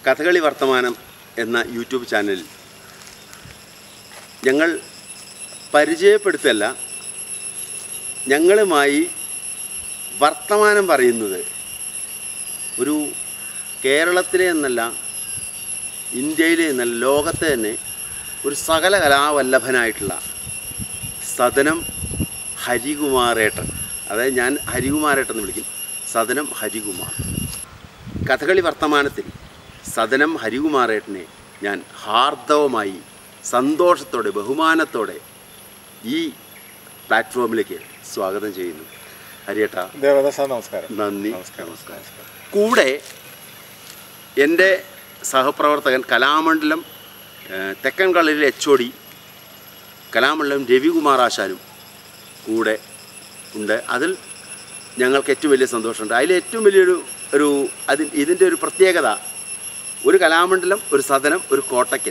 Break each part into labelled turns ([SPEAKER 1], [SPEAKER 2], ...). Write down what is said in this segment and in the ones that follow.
[SPEAKER 1] കഥകളി വർത്തമാനം എന്ന യൂട്യൂബ് ചാനലിൽ ഞങ്ങൾ പരിചയപ്പെടുത്തല്ല ഞങ്ങളുമായി വർത്തമാനം പറയുന്നത് ഒരു കേരളത്തിലെ എന്നല്ല ഇന്ത്യയിലെ എന്നല്ല ലോകത്തെ തന്നെ ഒരു സകല കലാവല്ലഭനായിട്ടുള്ള സദനം ഹരികുമാറേട്ടൻ അതായത് ഞാൻ ഹരികുമാറേട്ടൻ എന്ന് വിളിക്കും സദനം ഹരികുമാർ കഥകളി വർത്തമാനത്തിൽ സദനം ഹരികുമാറേട്ടനെ ഞാൻ ഹാർദവമായി സന്തോഷത്തോടെ ബഹുമാനത്തോടെ ഈ പ്ലാറ്റ്ഫോമിലേക്ക് സ്വാഗതം ചെയ്യുന്നു ഹരിയേട്ട
[SPEAKER 2] ദേവദാസ നമസ്കാരം
[SPEAKER 1] നന്ദി
[SPEAKER 2] നമസ്കാരം
[SPEAKER 1] നമസ്കാരം കൂടെ എൻ്റെ സഹപ്രവർത്തകൻ കലാമണ്ഡലം ഏഹ്, തെക്കൻ കളരിയിലെ H O D Kalamandalam Ravikumar ആശാനും കൂടെ ഉണ്ട് അതിൽ ഞങ്ങൾക്ക് ഏറ്റവും വലിയ സന്തോഷമുണ്ട് അതിൽ ഏറ്റവും വലിയൊരു ഒരു അതിൽ ഇതിൻ്റെ ഒരു പ്രത്യേകത ഒരു കലാമണ്ഡലം ഒരു സദനം ഒരു കോട്ടയ്ക്കൽ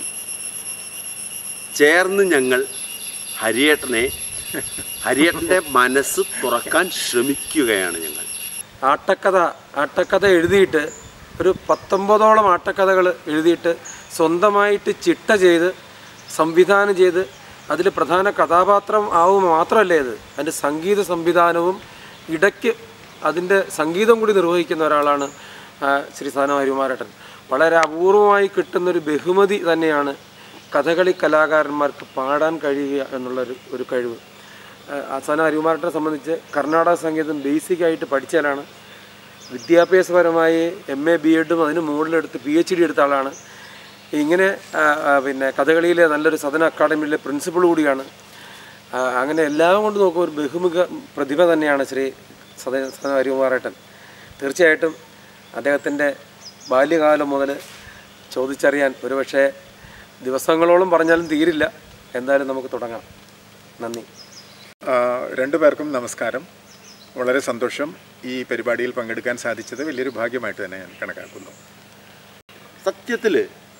[SPEAKER 1] ചേർന്ന് ഞങ്ങൾ ഹരിയേട്ടനെ ഹരിയേട്ടൻ്റെ മനസ്സ് തുറക്കാൻ ശ്രമിക്കുകയാണ് ഞങ്ങൾ
[SPEAKER 3] ആട്ടക്കഥ ആട്ടക്കഥ എഴുതിയിട്ട് ഒരു പത്തൊമ്പതോളം ആട്ടക്കഥകൾ എഴുതിയിട്ട് സ്വന്തമായിട്ട് ചിട്ട ചെയ്ത് സംവിധാനം ചെയ്ത് അതിൽ പ്രധാന കഥാപാത്രം ആവും മാത്രമല്ല ഇത് അതിൻ്റെ സംഗീത സംവിധാനവും ഇടയ്ക്ക് അതിൻ്റെ സംഗീതം കൂടി നിർവഹിക്കുന്ന ഒരാളാണ് ആ, ശ്രീ സാന ഹരികുമാരേട്ടൻ വളരെ അപൂർവമായി കിട്ടുന്നൊരു ബഹുമതി തന്നെയാണ് കഥകളി കലാകാരന്മാർക്ക് പാടാൻ കഴിയുക എന്നുള്ളൊരു ഒരു കഴിവ് ആസാന ഹരികുമാരനെ സംബന്ധിച്ച് കർണാടക സംഗീതം ബേസിക് ആയിട്ട് പഠിച്ചാലാണ് വിദ്യാഭ്യാസപരമായി എം എ ബി എഡും അതിന് മുകളിലെടുത്ത് പി എച്ച് ഡി എടുത്ത ആളാണ് ഇങ്ങനെ ആ, ആ, പിന്നെ കഥകളിയിലെ നല്ലൊരു സദന അക്കാദമിയിലെ പ്രിൻസിപ്പൾ കൂടിയാണ് ആ, അങ്ങനെ എല്ലാം കൊണ്ട് നോക്കുമ്പോൾ ഒരു ബഹുമുഖ പ്രതിഭ തന്നെയാണ് ശ്രീ സദ സദന ഹരികുമാറേട്ടൻ തീർച്ചയായിട്ടും അദ്ദേഹത്തിൻ്റെ ബാല്യകാലം മുതൽ ചോദിച്ചറിയാൻ ഒരുപക്ഷെ ദിവസങ്ങളോളം പറഞ്ഞാലും തീരില്ല എന്തായാലും നമുക്ക് തുടങ്ങാം നന്ദി
[SPEAKER 2] ആ, രണ്ടു പേർക്കും നമസ്കാരം വളരെ സന്തോഷം ഈ പരിപാടിയിൽ പങ്കെടുക്കാൻ സാധിച്ചത് വലിയൊരു ഭാഗ്യമായിട്ട് തന്നെ ഞാൻ കണക്കാക്കുന്നു
[SPEAKER 1] സത്യത്തിൽ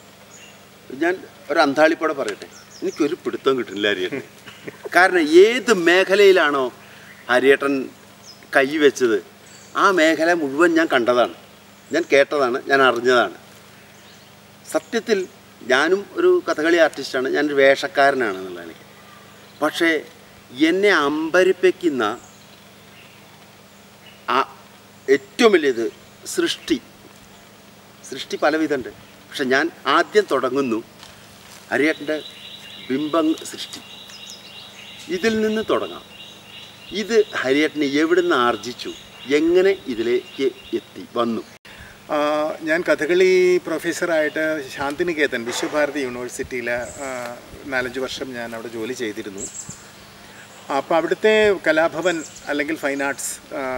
[SPEAKER 1] ഞാൻ ഒരു അന്താളിപ്പോടെ പറയട്ടെ എനിക്കൊരു പിടുത്തം കിട്ടുന്നില്ല ഹരിയേട്ടൻ കാരണം ഏത് മേഖലയിലാണോ ഹരിയേട്ടൻ കൈവച്ചത് ആ മേഖല മുഴുവൻ ഞാൻ കണ്ടതാണ് ഞാൻ കേട്ടതാണ് ഞാൻ അറിഞ്ഞതാണ് സത്യത്തിൽ ഞാനും ഒരു കഥകളി ആർട്ടിസ്റ്റാണ് ഞാനൊരു വേഷക്കാരനാണ് എന്നുള്ളതാണ് പക്ഷേ എന്നെ അമ്പരിപ്പിക്കുന്ന ആ ഏറ്റവും വലിയത് സൃഷ്ടി സൃഷ്ടി പലവിധമുണ്ട് പക്ഷെ ഞാൻ ആദ്യം തുടങ്ങുന്നു ഹരിയേട്ടൻ്റെ ബിംബം സൃഷ്ടി ഇതിൽ നിന്ന് തുടങ്ങാം ഇത് ഹരിയേട്ടനെ എവിടുന്ന് ആർജിച്ചു എങ്ങനെ ഇതിലേക്ക് എത്തി വന്നു
[SPEAKER 2] ആ, ഞാൻ കഥകളി പ്രൊഫസറായിട്ട് ശാന്തിനികേതൻ വിശ്വഭാരതി യൂണിവേഴ്സിറ്റിയിൽ നാലഞ്ച് വർഷം ഞാൻ അവിടെ ജോലി ചെയ്തിരുന്നു അപ്പോൾ അവിടുത്തെ കലാഭവൻ അല്ലെങ്കിൽ ഫൈൻ ആർട്സ്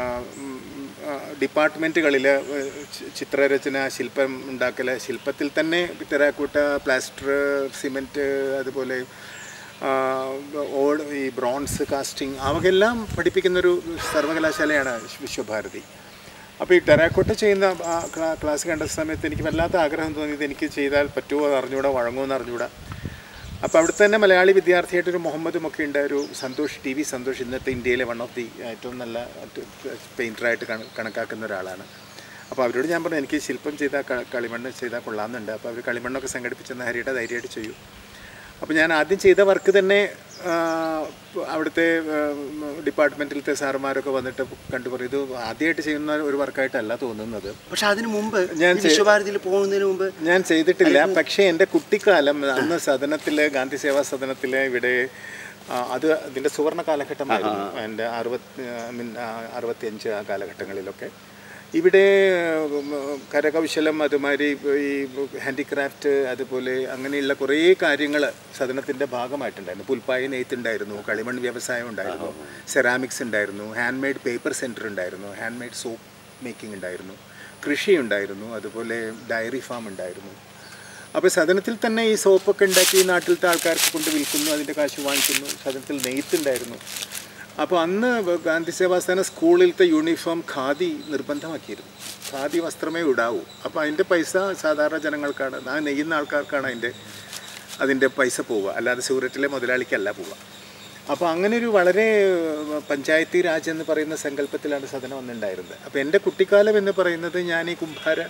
[SPEAKER 2] ഡിപ്പാർട്ട്മെൻറ്റുകളിൽ ചിത്രരചന ശില്പം ഉണ്ടാക്കൽ ശില്പത്തിൽ തന്നെ ടെറാക്കോട്ട പ്ലാസ്റ്റർ സിമെൻറ്റ് അതുപോലെ ആ, ഓട് ഈ ബ്രോൺസ് കാസ്റ്റിംഗ് അവയെല്ലാം പഠിപ്പിക്കുന്നൊരു സർവകലാശാലയാണ് വിശ്വഭാരതി അപ്പോൾ ഈ ടെറാക്കോട്ട ചെയ്യുന്ന ആ ക്ലാ- ക്ലാസ് കണ്ട സമയത്ത് എനിക്ക് വല്ലാത്ത ആഗ്രഹം തോന്നിയത് എനിക്ക് ചെയ്താൽ പറ്റുമോ എന്ന് അറിഞ്ഞൂടാ വഴങ്ങുമോ എന്ന് അറിഞ്ഞൂടാ അപ്പോൾ അവിടുത്തെ തന്നെ മലയാളി വിദ്യാർത്ഥിയായിട്ടൊരു മുഹമ്മദും ഒക്കെ ഉണ്ട് ഒരു സന്തോഷ് ടി വി സന്തോഷ് ഇന്നത്തെ ഇന്ത്യയിലെ വൺ ഓഫ് ദി ഏറ്റവും നല്ല പെയിൻറ്ററായിട്ട് കണക്കാക്കുന്ന ഒരാളാണ് അപ്പോൾ അവരോട് ഞാൻ പറഞ്ഞു എനിക്ക് ശില്പം ചെയ്താൽ ക- കളിമണ്ണ് ചെയ്താൽ കൊള്ളാമെന്നുണ്ട് അപ്പോൾ അവർ കളിമണ്ണൊക്കെ സംഘടിപ്പിച്ചെന്ന് ഹരിയുടെ ധൈര്യമായിട്ട് ചെയ്യൂ അപ്പോൾ ഞാൻ ആദ്യം ചെയ്ത വർക്ക് തന്നെ ആ, അവിടുത്തെ ഡിപ്പാർട്ട്മെൻറ്റിലത്തെ സാറുമാരൊക്കെ വന്നിട്ട് കണ്ടു പറയും ഇത് ആദ്യമായിട്ട് ചെയ്യുന്ന ഒരു വർക്കായിട്ടല്ല തോന്നുന്നത്
[SPEAKER 1] പക്ഷെ അതിനു മുമ്പ്
[SPEAKER 2] ഞാൻ
[SPEAKER 1] ഈ വിശ്വഭാരതിയിൽ പോകുന്നതിന് മുമ്പ്
[SPEAKER 2] ഞാൻ ചെയ്തിട്ടില്ല പക്ഷേ എൻ്റെ കുട്ടിക്കാലം അന്ന് സദനത്തിൽ ഗാന്ധി സേവാ സദനത്തിൽ ഇവിടെ ആ, അത് ഇതിൻ്റെ സുവർണ കാലഘട്ടമായിരുന്നു എൻ്റെ അറുപത്തി ഐ മീൻ അറുപത്തിയഞ്ച് ആ കാലഘട്ടങ്ങളിലൊക്കെ ഇവിടെ ഉം, കരകൗശലം അതുമാതിരി ഈ ഹാൻഡിക്രാഫ്റ്റ് അതുപോലെ അങ്ങനെയുള്ള കുറേ കാര്യങ്ങൾ സദനത്തിൻ്റെ ഭാഗമായിട്ടുണ്ടായിരുന്നു പുൽപ്പായ നെയ്ത്ത് ഉണ്ടായിരുന്നു കളിമൺ വ്യവസായം ഉണ്ടായിരുന്നു സെറാമിക്സ് ഉണ്ടായിരുന്നു ഹാൻഡ് മെയ്ഡ് പേപ്പർ സെൻറ്റർ ഉണ്ടായിരുന്നു ഹാൻഡ് മെയ്ഡ് സോപ്പ് മേക്കിംഗ് ഉണ്ടായിരുന്നു കൃഷി ഉണ്ടായിരുന്നു അതുപോലെ ഡയറി ഫാം ഉണ്ടായിരുന്നു അപ്പോൾ സദനത്തിൽ തന്നെ ഈ സോപ്പൊക്കെ ഉണ്ടാക്കി ഈ നാട്ടിലത്തെ ആൾക്കാർക്ക് കൊണ്ട് വിൽക്കുന്നു അതിൻ്റെ കാശ് വാങ്ങിക്കുന്നു സദനത്തിൽ നെയ്ത്ത് ഉണ്ടായിരുന്നു അപ്പോൾ അന്ന് ഗാന്ധി സേവാസന സ്കൂളിലത്തെ യൂണിഫോം ഖാദി നിർബന്ധമാക്കിയിരുന്നു ഖാദി വസ്ത്രമേ ഇടാവൂ അപ്പോൾ അതിൻ്റെ പൈസ സാധാരണ ജനങ്ങൾക്കാണ് ആ നെയ്യുന്ന ആൾക്കാർക്കാണ് അതിൻ്റെ അതിൻ്റെ പൈസ പോവുക അല്ലാതെ സൂററ്റിലെ മുതലാളിക്കല്ല പോവുക അപ്പോൾ അങ്ങനെ ഒരു വളരെ ഏഹ്, പഞ്ചായത്തി രാജ് എന്ന് പറയുന്ന സങ്കല്പത്തിലാണ് സദനം അന്നുണ്ടായിരുന്നത് അപ്പോൾ എൻ്റെ കുട്ടിക്കാലം എന്ന് പറയുന്നത് ഞാൻ ഈ കുംഭാര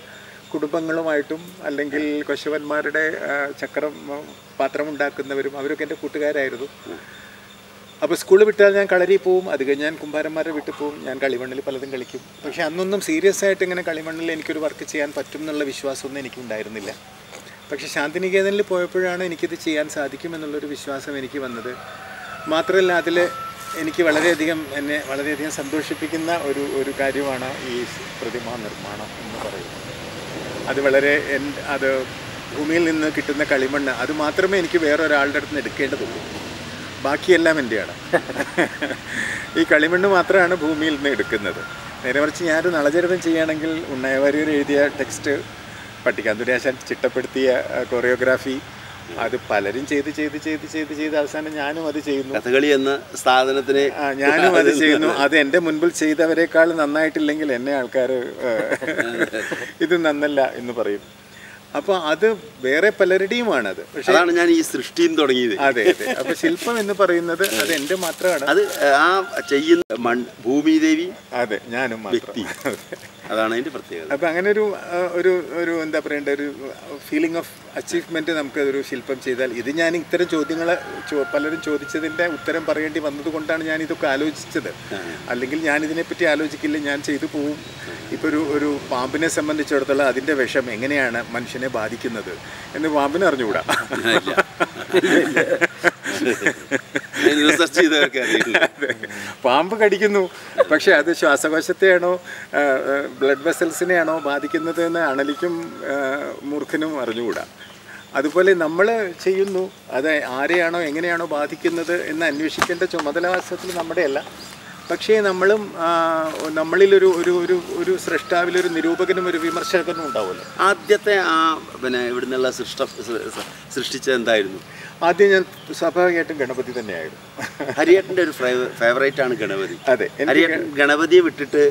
[SPEAKER 2] കുടുംബങ്ങളുമായിട്ടും അല്ലെങ്കിൽ കൊശവന്മാരുടെ ആ, ചക്രം ആ, പാത്രമുണ്ടാക്കുന്നവരും അവരൊക്കെ എൻ്റെ കൂട്ടുകാരായിരുന്നു അപ്പോൾ സ്കൂളിൽ വിട്ടാൽ ഞാൻ കളരി പോവും അത് കഴിഞ്ഞ് ഞാൻ കുമ്പാരന്മാരുടെ വീട്ടിൽ പോവും ഞാൻ കളിമണ്ണിൽ പലതും കളിക്കും പക്ഷേ അന്നൊന്നും സീരിയസ് ആയിട്ട് ഇങ്ങനെ കളിമണ്ണിൽ എനിക്കൊരു വർക്ക് ചെയ്യാൻ പറ്റും എന്നുള്ള വിശ്വാസമൊന്നും എനിക്കുണ്ടായിരുന്നില്ല പക്ഷേ ശാന്തിനികേതനിൽ പോയപ്പോഴാണ് എനിക്കിത് ചെയ്യാൻ സാധിക്കുമെന്നുള്ളൊരു വിശ്വാസം എനിക്ക് വന്നത് മാത്രമല്ല അതിൽ എനിക്ക് വളരെയധികം എന്നെ വളരെയധികം സന്തോഷിപ്പിക്കുന്ന ഒരു ഒരു കാര്യമാണ് ഈ പ്രതിമാ നിർമ്മാണം എന്ന് പറയുന്നത് അത് വളരെ എൻ- അത് ഭൂമിയിൽ നിന്ന് കിട്ടുന്ന കളിമണ്ണ് അത് മാത്രമേ എനിക്ക് വേറെ ഒരാളുടെ അടുത്ത് നിന്ന് എടുക്കേണ്ടതുള്ളൂ ബാക്കിയെല്ലാം എൻ്റെയാണ് ഈ കളിമണ്ണ് മാത്രമാണ് ഭൂമിയിൽ നിന്ന് എടുക്കുന്നത് നേരെ മറിച്ച് ഞാനൊരു നളചരിതം ചെയ്യുകയാണെങ്കിൽ ഉണ്ണയവാര്യർ എഴുതിയ ടെക്സ്റ്റ് പട്ടിക്കാന്തുരാശാൻ ചിട്ടപ്പെടുത്തിയ കൊറിയോഗ്രാഫി അത് പലരും ചെയ്ത് ചെയ്ത് ചെയ്ത് ചെയ്ത് ചെയ്ത് അവസാനം ഞാനും അത് ചെയ്യുന്നു
[SPEAKER 1] കഥകളി എന്ന സ്ഥാപനത്തിന്
[SPEAKER 2] ആ, ഞാനും അത് ചെയ്യുന്നു അത് എൻ്റെ മുൻപിൽ ചെയ്തവരെക്കാൾ നന്നായിട്ടില്ലെങ്കിൽ എന്നെ ആൾക്കാർ ഇത് നന്നല്ല എന്ന് പറയും അപ്പോൾ അത് വേറെ പലരുടെയുമാണത് പക്ഷേ
[SPEAKER 1] അതാണ് ഞാൻ ഈ സൃഷ്ടിയും തുടങ്ങിയത്
[SPEAKER 2] അതെ അതെ അപ്പോൾ ശില്പം എന്ന് പറയുന്നത് അത് എൻ്റെ മാത്രമാണ്
[SPEAKER 1] അത് ആ ചെയ്യുന്ന മൺ ഭൂമിദേവി
[SPEAKER 2] അതെ ഞാനും
[SPEAKER 1] വ്യക്തി.
[SPEAKER 2] മാത്രം
[SPEAKER 1] അതാണ് അതിന്റെ പ്രത്യേകത
[SPEAKER 2] അപ്പം അങ്ങനെ ഒരു ആ, ഒരു ഒരു എന്താ പറയണ്ട ഒരു ഫീലിംഗ് ഓഫ് അച്ചീവ്മെൻറ്റ് നമുക്ക് ഒരു ശില്പം ചെയ്താൽ ഇത് ഞാൻ ഇത്തരം ചോദ്യങ്ങൾ പലരും ചോദിച്ചതിൻ്റെ ഉത്തരം പറയേണ്ടി വന്നതുകൊണ്ടാണ് ഞാൻ ഇതൊക്കെ ആലോചിച്ചത് അല്ലെങ്കിൽ ഞാൻ ഇതിനെപ്പറ്റി ആലോചിക്കില്ല ഞാൻ ചെയ്തു പോവും ഇപ്പോൾ ഒരു ഒരു പാമ്പിനെ സംബന്ധിച്ചിടത്തോളം അതിൻ്റെ വിഷം എങ്ങനെയാണ് മനുഷ്യനെ ബാധിക്കുന്നത് എന്ന് പാമ്പിന് അറിഞ്ഞുകൂടാ
[SPEAKER 1] റിസർച്ച് ചെയ്തവർക്ക് അറിയില്ല
[SPEAKER 2] അതെ. പാമ്പ് കടിക്കുന്നു പക്ഷെ അത് ശ്വാസകോശത്തെയാണോ ബ്ലഡ് വെസൽസിനെയാണോ ബാധിക്കുന്നത് എന്ന് അണലിക്കും ആ, മൂർഖനും അറിഞ്ഞുകൂടാ അതുപോലെ നമ്മൾ ചെയ്യുന്നു അത് ആരെയാണോ എങ്ങനെയാണോ ബാധിക്കുന്നത് എന്ന് അന്വേഷിക്കേണ്ട ചുമതലാവാസത്തിൽ നമ്മുടെയല്ല പക്ഷേ നമ്മളും ആ, നമ്മളിലൊരു ഒരു ഒരു ഒരു സൃഷ്ടാവിലൊരു നിരൂപകനും ഒരു വിമർശകനും ഉണ്ടാവുമല്ലോ
[SPEAKER 1] ആദ്യത്തെ ആ പിന്നെ ഇവിടുന്നുള്ള സൃഷ്ട സൃ- സൃഷ്ടിച്ചത് എന്തായിരുന്നു
[SPEAKER 2] ആദ്യം ഞാൻ സ്വാഭാവികമായിട്ടും ഗണപതി തന്നെയായിരുന്നു
[SPEAKER 1] ഹരിയേട്ടൻ്റെ ഒരു ഫേവറേറ്റ് ആണ് ഗണപതി
[SPEAKER 2] അതെ എനിക്ക്
[SPEAKER 1] ഹരിയേട്ടൻ ഗണപതിയെ വിട്ടിട്ട്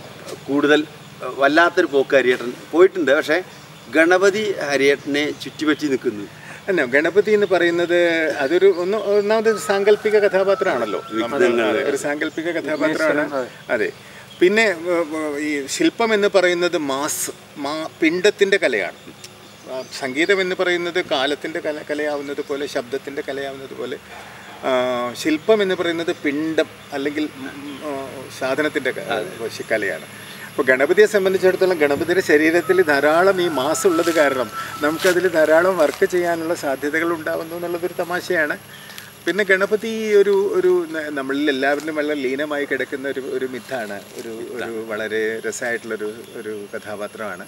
[SPEAKER 1] കൂടുതൽ അഹ്, വല്ലാത്തൊരു പോക്ക് ഹരിയേട്ടൻ പോയിട്ടുണ്ട് പക്ഷേ ഗണപതി ഹരിയേട്ടനെ ചുറ്റിപ്പറ്റി നിൽക്കുന്നു
[SPEAKER 2] അല്ല ഗണപതി എന്ന് പറയുന്നത് അതൊരു ഒന്ന് ഒന്നാമത് ഒരു സാങ്കല്പിക കഥാപാത്രമാണല്ലോ നമ്മുടെ അതെ, ഒരു സാങ്കല്പിക കഥാപാത്രമാണ് അതെ പിന്നെ ഏർ, ഏർ, ഈ ശില്പം എന്ന് പറയുന്നത് മാസ് മാ പിണ്ടത്തിൻ്റെ കലയാണ് ആ, സംഗീതം എന്ന് പറയുന്നത് കാലത്തിൻ്റെ കല കലയാവുന്നത് പോലെ ശബ്ദത്തിൻ്റെ കലയാവുന്നത് പോലെ ആ, ശില്പം എന്ന് പറയുന്നത് പിണ്ടം അല്ലെങ്കിൽ സാധനത്തിൻ്റെ കലയാണ് അപ്പോൾ ഗണപതിയെ സംബന്ധിച്ചിടത്തോളം ഗണപതിയുടെ ശരീരത്തിൽ ധാരാളം ഈ മാസ് ഉള്ളത് കാരണം നമുക്കതിൽ ധാരാളം വർക്ക് ചെയ്യാനുള്ള സാധ്യതകൾ ഉണ്ടാവുന്നു എന്നുള്ളതൊരു തമാശയാണ് പിന്നെ ഗണപതി ഒരു ഒരു ന- നമ്മളിൽ എല്ലാവരിലും വളരെ ലീനമായി കിടക്കുന്ന ഒരു ഒരു മിത്താണ് ഒരു ഒരു വളരെ രസമായിട്ടുള്ളൊരു ഒരു കഥാപാത്രമാണ്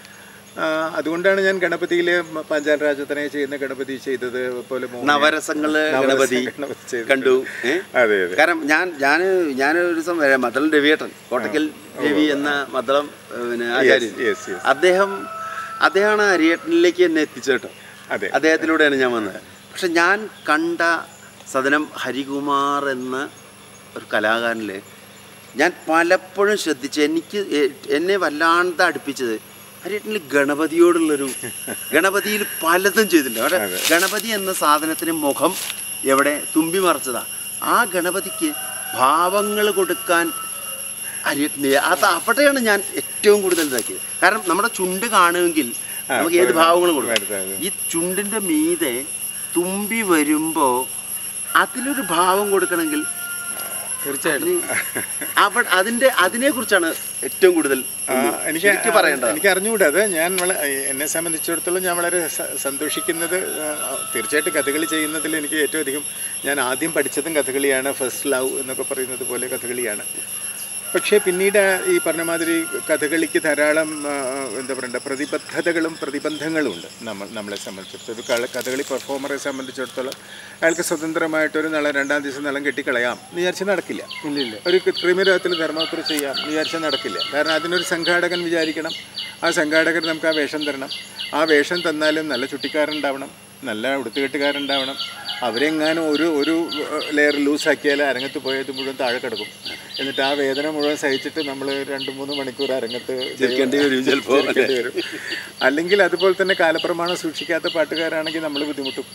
[SPEAKER 2] ആ, അതുകൊണ്ടാണ് ഞാൻ ഗണപതിയിൽ പാഞ്ചാൽ രാജത്തനെ ചെയ്യുന്ന ഗണപതി ചെയ്തത് പോലെ മോഹിനി-
[SPEAKER 1] നവരസങ്ങള്
[SPEAKER 2] നവരസ
[SPEAKER 1] ഗണപതി
[SPEAKER 2] ഗണപതി ചെയ്തിട്ടുണ്ട്.
[SPEAKER 1] കണ്ടു ഏ?
[SPEAKER 2] അതെ അതെ
[SPEAKER 1] കാരണം ഞാൻ ഞാൻ ഞാൻ ഒരു ദിവസം വരാം മദ്ദളം രവിയേട്ടൻ കോട്ടക്കൽ രവി എന്ന മദ്ദളം ഏഹ്, പിന്നെ ആചാര്യൻ
[SPEAKER 2] yes, yes.
[SPEAKER 1] അദ്ദേഹം അദ്ദേഹമാണ് ഹരിയേട്ടനിലേക്ക് എന്നെ എത്തിച്ചേട്ടോ
[SPEAKER 2] അതെ
[SPEAKER 1] അദ്ദേഹത്തിലൂടെയാണ് ഞാൻ വന്നത് പക്ഷെ ഞാൻ കണ്ട സദനം ഹരികുമാർ എന്ന ഒരു കലാകാരനിൽ ഞാൻ പലപ്പോഴും ശ്രദ്ധിച്ചു എനിക്ക് എ- എന്നെ വല്ലാണ്ട് അടുപ്പിച്ചത് ഹരിയേട്ടനിൽ ഗണപതിയോടുള്ളൊരു ഗണപതിയിൽ പലതും ചെയ്തിട്ടുണ്ട് അവിടെ ഗണപതി എന്ന സാധനത്തിന് മുഖം എവിടെ തുമ്പി മറച്ചതാ ആ ഗണപതിക്ക് ഭാവങ്ങൾ കൊടുക്കാൻ ഹരിയേട്ടന് അത് അവിടെയാണ് ഞാൻ ഏറ്റവും കൂടുതൽ ഇതാക്കിയത് കാരണം നമ്മുടെ ചുണ്ട് കാണുമെങ്കിൽ നമുക്ക് ഏത് ഭാവങ്ങളും കൊടുക്കാം
[SPEAKER 2] വരുത്താതെ.
[SPEAKER 1] ഈ ചുണ്ടിൻ്റെ മീതെ തുമ്പി വരുമ്പോൾ അതിലൊരു ഭാവം കൊടുക്കണമെങ്കിൽ
[SPEAKER 3] തീർച്ചയായിട്ടും
[SPEAKER 1] അവിടെ അതിൻ്റെ അതിനെക്കുറിച്ചാണ് ഏറ്റവും കൂടുതൽ
[SPEAKER 2] ആ,
[SPEAKER 1] ഒന്ന്
[SPEAKER 2] എനിക്ക്
[SPEAKER 1] ശരിക്ക് പറയേണ്ടത്
[SPEAKER 2] എനിക്ക് അറിഞ്ഞുകൂടാ അത് ഞാൻ വള- എന്നെ സംബന്ധിച്ചിടത്തോളം ഞാൻ വളരെ സ- സന്തോഷിക്കുന്നത് ആ, തീർച്ചയായിട്ടും കഥകളി ചെയ്യുന്നതിൽ എനിക്ക് ഏറ്റവും അധികം ഞാൻ ആദ്യം പഠിച്ചതും കഥകളിയാണ് ഫസ്റ്റ് ലവ് എന്നൊക്കെ പറയുന്നത് പോലെ കഥകളിയാണ് പക്ഷേ പിന്നീട് ഈ പറഞ്ഞ മാതിരി കഥകളിക്ക് ധാരാളം ആ, എന്താ പറയണ്ട പ്രതിബദ്ധതകളും പ്രതിബന്ധങ്ങളും ഉണ്ട് നമ്മൾ നമ്മളെ സംബന്ധിച്ചിടത്തോളം ഒരു കള- കഥകളി പെർഫോമറെ സംബന്ധിച്ചിടത്തോളം അയാൾക്ക് സ്വതന്ത്രമായിട്ടൊരു നളം രണ്ടാം ദിവസം നളം കെട്ടിക്കളയാം എന്ന് വിചാരിച്ചാൽ നടക്കില്ല
[SPEAKER 3] ഇല്ലില്ല
[SPEAKER 2] ഒരു ക്രിമിരകത്തിൽ ധർമ്മപുര ചെയ്യാം വിചാരിച്ചാൽ നടക്കില്ല കാരണം അതിനൊരു സംഘാടകൻ വിചാരിക്കണം ആ സംഘാടകർ നമുക്ക് ആ വേഷം തരണം ആ വേഷം തന്നാലും നല്ല ചുട്ടിക്കാരുണ്ടാവണം നല്ല ഉടുത്തുകെട്ടുകാരുണ്ടാവണം അവരെങ്ങാനും ഒരു ഒരു ലെയർ ലൂസാക്കിയാൽ അരങ്ങത്ത് പോയത് മുഴുവൻ താഴെ കിടക്കും എന്നിട്ട് ആ വേദന മുഴുവൻ സഹിച്ചിട്ട് നമ്മൾ രണ്ട് മൂന്ന് മണിക്കൂർ അരങ്ങത്ത്
[SPEAKER 1] ചിരിക്കേണ്ടി വരും ചിലപ്പോൾ.
[SPEAKER 2] ചിരിക്കേണ്ടി വരും അല്ലെങ്കിൽ അതുപോലെ തന്നെ കാലപ്രമാണം സൂക്ഷിക്കാത്ത പാട്ടുകാരാണെങ്കിൽ നമ്മൾ ബുദ്ധിമുട്ടും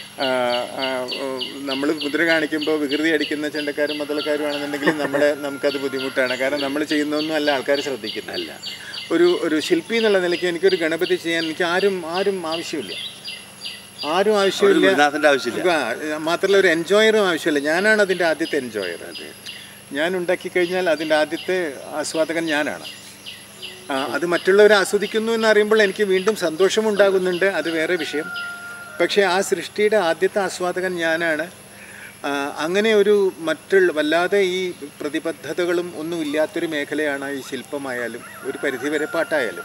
[SPEAKER 2] നമ്മൾ മുദ്ര കാണിക്കുമ്പോൾ വികൃതി അടിക്കുന്ന ചെണ്ടക്കാരും മുതലക്കാരും ആണെന്നുണ്ടെങ്കിൽ നമ്മളെ നമുക്കത് ബുദ്ധിമുട്ടാണ് കാരണം നമ്മൾ ചെയ്യുന്നൊന്നും അല്ല ആൾക്കാർ ശ്രദ്ധിക്കുന്നില്ല ഒരു ഒരു ശില്പി എന്നുള്ള നിലയ്ക്ക് എനിക്കൊരു ഗണപതി ചെയ്യാൻ എനിക്ക് ആരും ആരും ആവശ്യമില്ല ആരും ആവശ്യമില്ല
[SPEAKER 1] ഗുരുനാഥൻ്റെ ആവശ്യമില്ല
[SPEAKER 2] ആ, മാത്രമല്ല ഒരു എൻജോയറും ആവശ്യമില്ല ഞാനാണ് അതിൻ്റെ ആദ്യത്തെ എൻജോയർ ഞാൻ ഉണ്ടാക്കി കഴിഞ്ഞാൽ അതിൻ്റെ ആദ്യത്തെ ആസ്വാദകൻ ഞാനാണ് ആ, അത് മറ്റുള്ളവർ ആസ്വദിക്കുന്നു എന്ന് അറിയുമ്പോൾ എനിക്ക് വീണ്ടും സന്തോഷമുണ്ടാകുന്നുണ്ട് അത് വേറെ വിഷയം പക്ഷേ ആ സൃഷ്ടിയുടെ ആദ്യത്തെ ആസ്വാദകൻ ഞാനാണ് ആ, അങ്ങനെ ഒരു മറ്റുള്ള വല്ലാതെ ഈ പ്രതിബദ്ധതകളും ഒന്നും ഇല്ലാത്തൊരു മേഖലയാണ് ഈ ശില്പമായാലും ഒരു പരിധിവരെ പാട്ടായാലും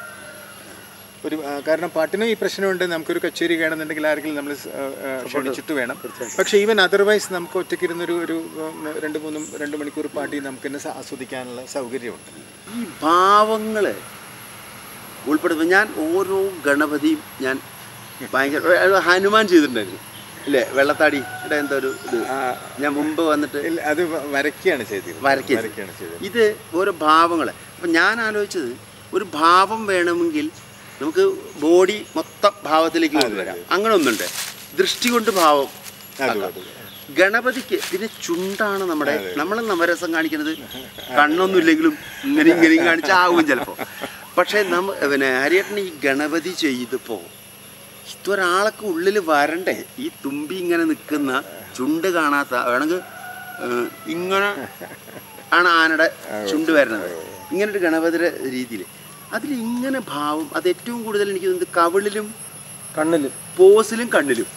[SPEAKER 2] ഒരു ആ, കാരണം പാട്ടിനും ഈ പ്രശ്നമുണ്ട് നമുക്കൊരു കച്ചേരി വേണമെന്നുണ്ടെങ്കിൽ ആരെങ്കിലും നമ്മൾ സ്- ആ, ആ, ക്ഷണിച്ചിട്ട് വേണം പക്ഷേ ഈവൻ അതർവൈസ് നമുക്ക് ഒറ്റയ്ക്കിരുന്നൊരു ഒരു ഉം, രണ്ട് മൂന്നും രണ്ട് മണിക്കൂർ പാട്ടി നമുക്ക് തന്നെ സ- ആസ്വദിക്കാനുള്ള സൗകര്യമുണ്ട്
[SPEAKER 1] ഈ ഭാവങ്ങൾ ഉൾപ്പെടുത്തുമ്പോൾ ഞാൻ ഓരോ ഗണപതിയും ഞാൻ ഭയങ്കര ഒരു ഹനുമാൻ ചെയ്തിട്ടുണ്ടായിരുന്നു ഇല്ലേ വെള്ളത്താടിയുടെ എന്തോ ഒരു ഇത് ഞാൻ മുമ്പ് വന്നിട്ട്
[SPEAKER 2] ഇല്ല, അത് വ- വരയ്ക്കുകയാണ് ചെയ്തിരുന്നത്
[SPEAKER 1] വരയ്ക്കുക
[SPEAKER 2] വരയ്ക്കുകയാണ് ചെയ്തത്
[SPEAKER 1] ഇത് ഓരോ ഭാവങ്ങൾ അപ്പം ഞാൻ ആലോചിച്ചത് ഒരു ഭാവം വേണമെങ്കിൽ നമുക്ക് ബോഡി മൊത്തം ഭാവത്തിലേക്ക് കൊണ്ടുവരാം അങ്ങനെ ഒന്നുണ്ട് ദൃഷ്ടി കൊണ്ട് ഭാവം
[SPEAKER 2] അതും
[SPEAKER 1] ആക്കാം.
[SPEAKER 2] അതും.
[SPEAKER 1] ഗണപതിക്ക് പിന്നെ ചുണ്ടാണ് നമ്മുടെ നമ്മൾ നവരസം കാണിക്കുന്നത് കണ്ണൊന്നും ഇല്ലെങ്കിലും ഇങ്ങനെ ഇങ്ങനെയും കാണിച്ചാവും ചിലപ്പോൾ പക്ഷേ നമ്മ പിന്നെ ഹരിയേട്ടൻ ഈ ഗണപതി ചെയ്തപ്പോൾ ഇതൊരാളൊക്കെ ഉള്ളിൽ വരണ്ടേ ഈ തുമ്പി ഇങ്ങനെ നിൽക്കുന്ന ചുണ്ട് കാണാത്ത വേണമെങ്കിൽ ഏഹ്, ഇങ്ങനെ ആണ് ആനയുടെ ചുണ്ട് വരുന്നത് ഇങ്ങനെ ഒരു ഗണപതിയുടെ രീതിയിൽ അതിൽ ഇങ്ങനെ ഭാവം അത് ഏറ്റവും കൂടുതൽ എനിക്ക് തോന്നുന്നത് കവിളിലും
[SPEAKER 3] കണ്ണിൽ
[SPEAKER 1] പോസിലും കണ്ണിലും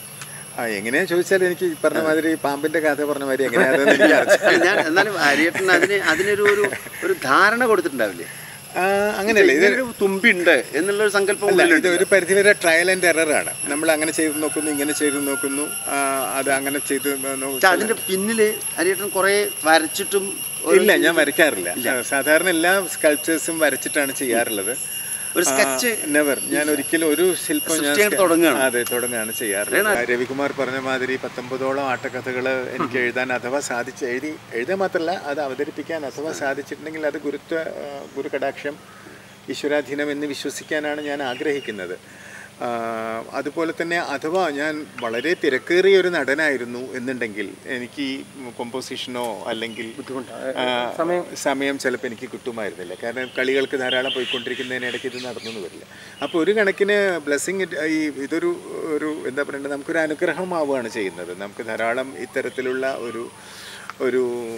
[SPEAKER 2] ആ എങ്ങനെയാ ചോദിച്ചാൽ എനിക്ക് ഈ പറഞ്ഞ മാതിരി പാമ്പിന്റെ കഥ പറഞ്ഞ മാതിരി എങ്ങനെയാണെന്ന് എനിക്ക് അറിയില്ല.
[SPEAKER 1] അല്ല, ഞാൻ എന്നാലും ഹരിയേട്ടൻ അതിന് അതിനൊരു ഒരു ഒരു ധാരണ കൊടുത്തിട്ടുണ്ടാവില്ലേ
[SPEAKER 2] ആ, അങ്ങനെയല്ല ഇത്
[SPEAKER 1] ഇതൊരു തുമ്പി ഉണ്ട് എന്നുള്ള ഒരു സങ്കല്പം
[SPEAKER 2] അല്ല ഇത്
[SPEAKER 1] ഉള്ളിലുണ്ട്.
[SPEAKER 2] ഒരു പരിധിവരെ ട്രയൽ ആൻഡ് എററാണ് നമ്മൾ അങ്ങനെ ചെയ്ത് നോക്കുന്നു ഇങ്ങനെ ചെയ്ത് നോക്കുന്നു ആ, അത് അങ്ങനെ ചെയ്ത് നോ-
[SPEAKER 1] പക്ഷെ അതിന്റെ പിന്നില് ഹരിയേട്ടൻ കുറെ വരച്ചിട്ടും ഒരു-
[SPEAKER 2] ഇല്ല ഞാൻ വരയ്ക്കാറില്ല സാധാരണ എല്ലാ സ്കൾപ്ചേഴ്സും വരച്ചിട്ടാണ് ചെയ്യാറുള്ളത്
[SPEAKER 1] ഒരു സ്കെച്ച്
[SPEAKER 2] നെവർ ഞാൻ ഒരിക്കലും ഒരു ശില്പം ഞാൻ
[SPEAKER 1] സൃഷ്ടിക്കാൻ തുടങ്ങുകയാണ്.
[SPEAKER 2] അതെ തുടങ്ങുകയാണ് ചെയ്യാറുള്ളത് രവികുമാർ പറഞ്ഞ മാതിരി പത്തൊമ്പതോളം ആട്ടക്കഥകൾ എനിക്ക് എഴുതാൻ അഥവാ സാധിച്ച് എഴുതി എഴുതാൻ മാത്രമല്ല അത് അവതരിപ്പിക്കാൻ അഥവാ സാധിച്ചിട്ടുണ്ടെങ്കിൽ അത് ഗുരുത്വ ആ, ഗുരുകടാക്ഷം ഈശ്വരാധീനം എന്ന് വിശ്വസിക്കാനാണ് ഞാൻ ആഗ്രഹിക്കുന്നത് ആ, അതുപോലെ തന്നെ അഥവാ ഞാൻ വളരെ തിരക്കേറിയ ഒരു നടനായിരുന്നു എന്നുണ്ടെങ്കിൽ എനിക്ക് ഈ കൊമ്പോസിഷനോ അല്ലെങ്കിൽ ആ, സമയം ചിലപ്പോൾ എനിക്ക് കിട്ടുമായിരുന്നില്ല കാരണം കളികൾക്ക് ധാരാളം പോയിക്കൊണ്ടിരിക്കുന്നതിനിടയ്ക്ക് ഇത് നടന്നു വരില്ല അപ്പോൾ ഒരു കണക്കിന് ബ്ലെസ്സിങ് ഈ ഇതൊരു ഒരു എന്താ പറയണ്ടത് നമുക്കൊരു അനുഗ്രഹമാവുകയാണ് ചെയ്യുന്നത് നമുക്ക് ധാരാളം ഇത്തരത്തിലുള്ള ഒരു ഒരു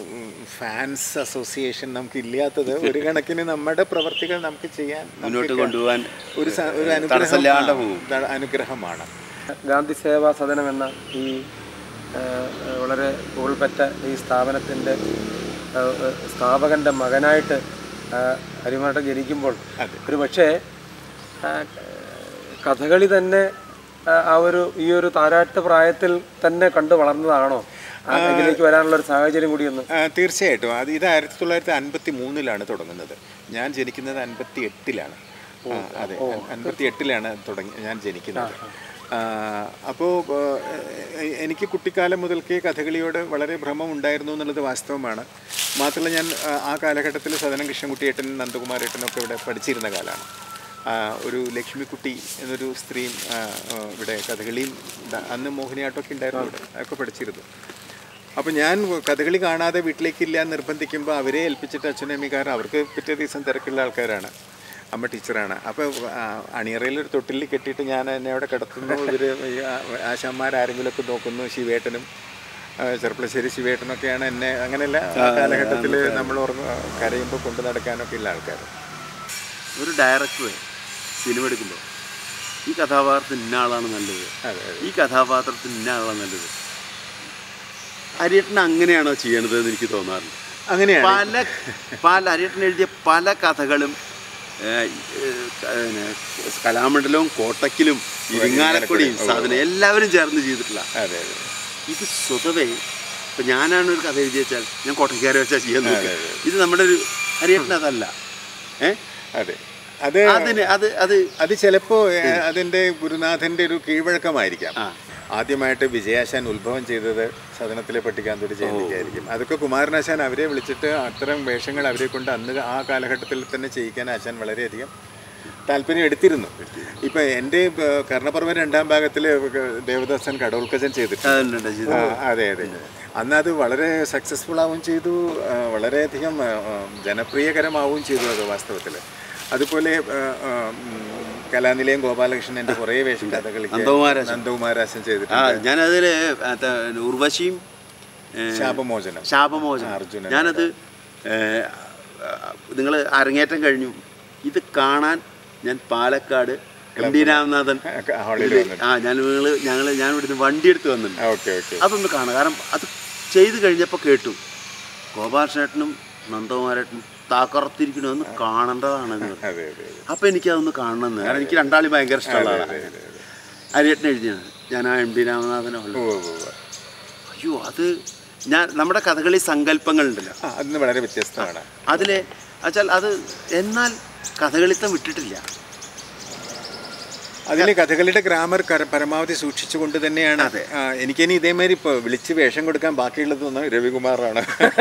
[SPEAKER 2] ഫാൻസ് അസോസിയേഷൻ നമുക്ക് ഇല്ലാത്തത് ഒരു കണക്കിന് നമ്മുടെ പ്രവർത്തികൾ നമുക്ക് ചെയ്യാൻ നമുക്ക്
[SPEAKER 1] മുന്നോട്ട് കൊണ്ടുപോകാൻ
[SPEAKER 2] ഒരു സ- ഒരു
[SPEAKER 1] തടസ്സമില്ലാണ്ട്
[SPEAKER 2] അനുഗ്രഹം
[SPEAKER 1] പോകും
[SPEAKER 2] ത- അനുഗ്രഹമാണ്
[SPEAKER 3] ഗാന്ധി സേവാ സദനം എന്ന ഈ ആ, വളരെ പുകൾപ്പറ്റ ഈ സ്ഥാപനത്തിൻ്റെ ആ, ആ, സ്ഥാപകൻ്റെ മകനായിട്ട് ആ, ഹരിമാട്ട ജനിക്കുമ്പോൾ ഒരു പക്ഷേ ആ, കഥകളി തന്നെ ആ, ആ ഒരു ഈ ഒരു താരാട്ട് പ്രായത്തിൽ തന്നെ കണ്ടു വളർന്നതാണോ ആ ഇതിലേക്ക് വരാനുള്ള ഒരു സാഹചര്യം കൂടിയൊന്ന്
[SPEAKER 2] ആ, തീർച്ചയായിട്ടും അത് ഇത് ആയിരത്തി തൊള്ളായിരത്തി അൻപത്തി മൂന്നിലാണ് തുടങ്ങുന്നത് ഞാൻ ജനിക്കുന്നത് അൻപത്തി എട്ടിലാണ് ആ, അതെ അൻപത്തി എട്ടിലാണ് തുടങ്ങി ഞാൻ ജനിക്കുന്നത് അപ്പോൾ എനിക്ക് കുട്ടിക്കാലം മുതൽക്കേ കഥകളിയോട് വളരെ ഭ്രമം ഉണ്ടായിരുന്നു എന്നുള്ളത് വാസ്തവമാണ് മാത്രമല്ല ഞാൻ ആ, ആ കാലഘട്ടത്തിൽ സദനം കൃഷ്ണൻകുട്ടിയേട്ടൻ നന്ദകുമാരേട്ടനൊക്കെ ഇവിടെ പഠിച്ചിരുന്ന കാലമാണ് ആ, ഒരു ലക്ഷ്മിക്കുട്ടി എന്നൊരു സ്ത്രീയും ആ, ആ, ഇവിടെ കഥകളിയും ദ- അന്ന് മോഹിനിയാട്ടമൊക്കെ ഉണ്ടായിരുന്നു ഇവിടെ അതൊക്കെ പഠിച്ചിരുന്നു അപ്പോൾ ഞാൻ കഥകളി കാണാതെ വീട്ടിലേക്കില്ല എന്ന് നിർബന്ധിക്കുമ്പോൾ അവരെ ഏൽപ്പിച്ചിട്ട് അച്ഛനമ്മിക്കാർ അവർക്ക് പിറ്റേ ദിവസം തിരക്കുള്ള ആൾക്കാരാണ് അമ്മ ടീച്ചറാണ് അപ്പോൾ അണിയറയിൽ ഒരു തൊട്ടിലിൽ കെട്ടിയിട്ട് ഞാൻ എന്നെ അവിടെ കിടത്തുന്നു ഇവർ ആശാന്മാരാരെങ്കിലുമൊക്കെ നോക്കുന്നു ശിവേട്ടനും ആ, ചെറുപ്പളശ്ശേരി ശിവേട്ടനൊക്കെയാണ് എന്നെ അങ്ങനെയല്ല ആ കാലഘട്ടത്തിൽ നമ്മൾ ഓർമ്മ കരയുമ്പോൾ കൊണ്ടു നടക്കാനൊക്കെ ഉള്ള ആൾക്കാർ
[SPEAKER 1] ഒരു ഡയറക്ടർ സിനിമ എടുക്കുമ്പോൾ ഈ കഥാപാത്രത്തിന് ഇന്ന ആളാണ് നല്ലത്
[SPEAKER 2] അതെ
[SPEAKER 1] ഈ കഥാപാത്രത്തിന് ഇന്ന ആളാണ് നല്ലത് ഹരിയേട്ടൻ അങ്ങനെയാണോ ചെയ്യണത് എന്ന് എനിക്ക് തോന്നാറുണ്ട്
[SPEAKER 2] അങ്ങനെയാണ്
[SPEAKER 1] പല പല ഹരിയേട്ടൻ എഴുതിയ പല കഥകളും ഏഹ്, ഏഹ്, പിന്നെ കലാമണ്ഡലവും കോട്ടക്കിലും ഇരിങ്ങാലക്കുടിയും സാധനം എല്ലാവരും ചേർന്ന് ചെയ്തിട്ടില്ല
[SPEAKER 2] അതെ അതെ
[SPEAKER 1] ഇത് സ്വതവേ ഇപ്പം ഞാനാണ് ഒരു കഥ എഴുതി വെച്ചാൽ ഞാൻ കോട്ടക്കാരെ വെച്ചാൽ ചെയ്യാൻ നോക്കുക ഇത് നമ്മുടെ ഒരു ഹരിയേട്ടൻ അതല്ല ഏ
[SPEAKER 2] അതെ അത്
[SPEAKER 1] അതിന് അത് അത്
[SPEAKER 2] അത് ചിലപ്പോൾ അതിൻ്റെ ഗുരുനാഥൻ്റെ ഒരു കീഴ്വഴക്കമായിരിക്കാം
[SPEAKER 1] ആ.
[SPEAKER 2] ആദ്യമായിട്ട് വിജയാശാൻ ഉത്ഭവം ചെയ്തത് സദനത്തിലെ പട്ടികാന്തൊരു ജയന്തിക്കായിരിക്കും അതൊക്കെ കുമാരനാശാൻ അവരെ വിളിച്ചിട്ട് അത്തരം വേഷങ്ങൾ അവരെ കൊണ്ട് അന്ന് ആ കാലഘട്ടത്തിൽ തന്നെ ചെയ്യിക്കാൻ ആശാൻ വളരെയധികം താല്പര്യം എടുത്തിരുന്നു ഇപ്പം എൻ്റെ ഏർ, കർണപർവ്വം രണ്ടാം ഭാഗത്തിൽ ദേവദാസൻ കടോൽക്കജൻ ചെയ്തിട്ടുണ്ട്
[SPEAKER 1] അതുണ്ട് ചെയ്തു.
[SPEAKER 2] ആ, അതെ അതെ അന്ന് അത് വളരെ സക്സസ്ഫുൾ ആവുകയും ചെയ്തു ആ, വളരെയധികം ആ, ആ, ജനപ്രിയകരമാവുകയും ചെയ്തു അത് വാസ്തവത്തിൽ അതുപോലെ ആ, ആ, ഉം, കലാനിലയം ഗോപാലകൃഷ്ണൻ്റെ കുറേ വേഷം കഥകളിക്ക്
[SPEAKER 1] നന്ദകുമാരാശൻ.
[SPEAKER 2] നന്ദകുമാരാശൻ
[SPEAKER 1] ആ
[SPEAKER 2] ചെയ്തിട്ടുണ്ട്
[SPEAKER 1] ഞാനതിൽ ഉർവശിയും ഏ,
[SPEAKER 2] ശാപമോചനം
[SPEAKER 1] ശാപമോചനം
[SPEAKER 2] അർജുനൻ.
[SPEAKER 1] ഞാനത് നിങ്ങൾ അരങ്ങേറ്റം കഴിഞ്ഞു ഇത് കാണാൻ ഞാൻ പാലക്കാട് എം ഡി രാമനാഥൻ
[SPEAKER 2] ഹാളിൽ വന്നിട്ട്
[SPEAKER 1] ആ ഞാൻ നിങ്ങൾ ഞങ്ങൾ ഞാൻ ഇവിടുന്ന് വണ്ടി എടുത്ത് വന്നിട്ടുണ്ട്
[SPEAKER 2] ഓക്കെ ഓക്കെ
[SPEAKER 1] അതൊന്ന് കാണാം കാരണം അത് ചെയ്ത് കഴിഞ്ഞപ്പോൾ കേട്ടു ഗോപാലകൃഷ്ണേട്ടനും നന്ദകുമാരേട്ടനും താക്കറത്തിരിക്കണമെന്ന് കാണേണ്ടതാണ് എന്ന് പറഞ്ഞു.
[SPEAKER 2] അതെ അതെ അതെ
[SPEAKER 1] അപ്പോൾ എനിക്കതൊന്ന് കാണണമെന്ന് കാരണം എനിക്ക് രണ്ടാളും ഭയങ്കര ഇഷ്ടമുള്ള ആളാണ് അരിയേട്ടൻ എഴുതിയാണ് ഞാൻ ആ എം ഡി രാമനാഥനെ
[SPEAKER 2] ഉവ്വ് ഉവ്വ് ഉവ്വ്.
[SPEAKER 1] അയ്യോ അത് ഞാൻ നമ്മുടെ കഥകളി സങ്കല്പങ്ങളുണ്ടല്ലോ
[SPEAKER 2] ആ അതിന് വളരെ വ്യത്യസ്തമാണ്
[SPEAKER 1] അതിലെ വെച്ചാൽ അത് എന്നാൽ കഥകളിത്തം വിട്ടിട്ടില്ല
[SPEAKER 2] അതിൽ കഥകളിയുടെ ഗ്രാമർ കര- പരമാവധി സൂക്ഷിച്ചുകൊണ്ട് തന്നെയാണ് ആ, എനിക്കിനി ഇതേമാതിരി ഇപ്പോൾ വിളിച്ച് വേഷം കൊടുക്കാൻ ബാക്കിയുള്ളതൊന്നും രവികുമാറാണ്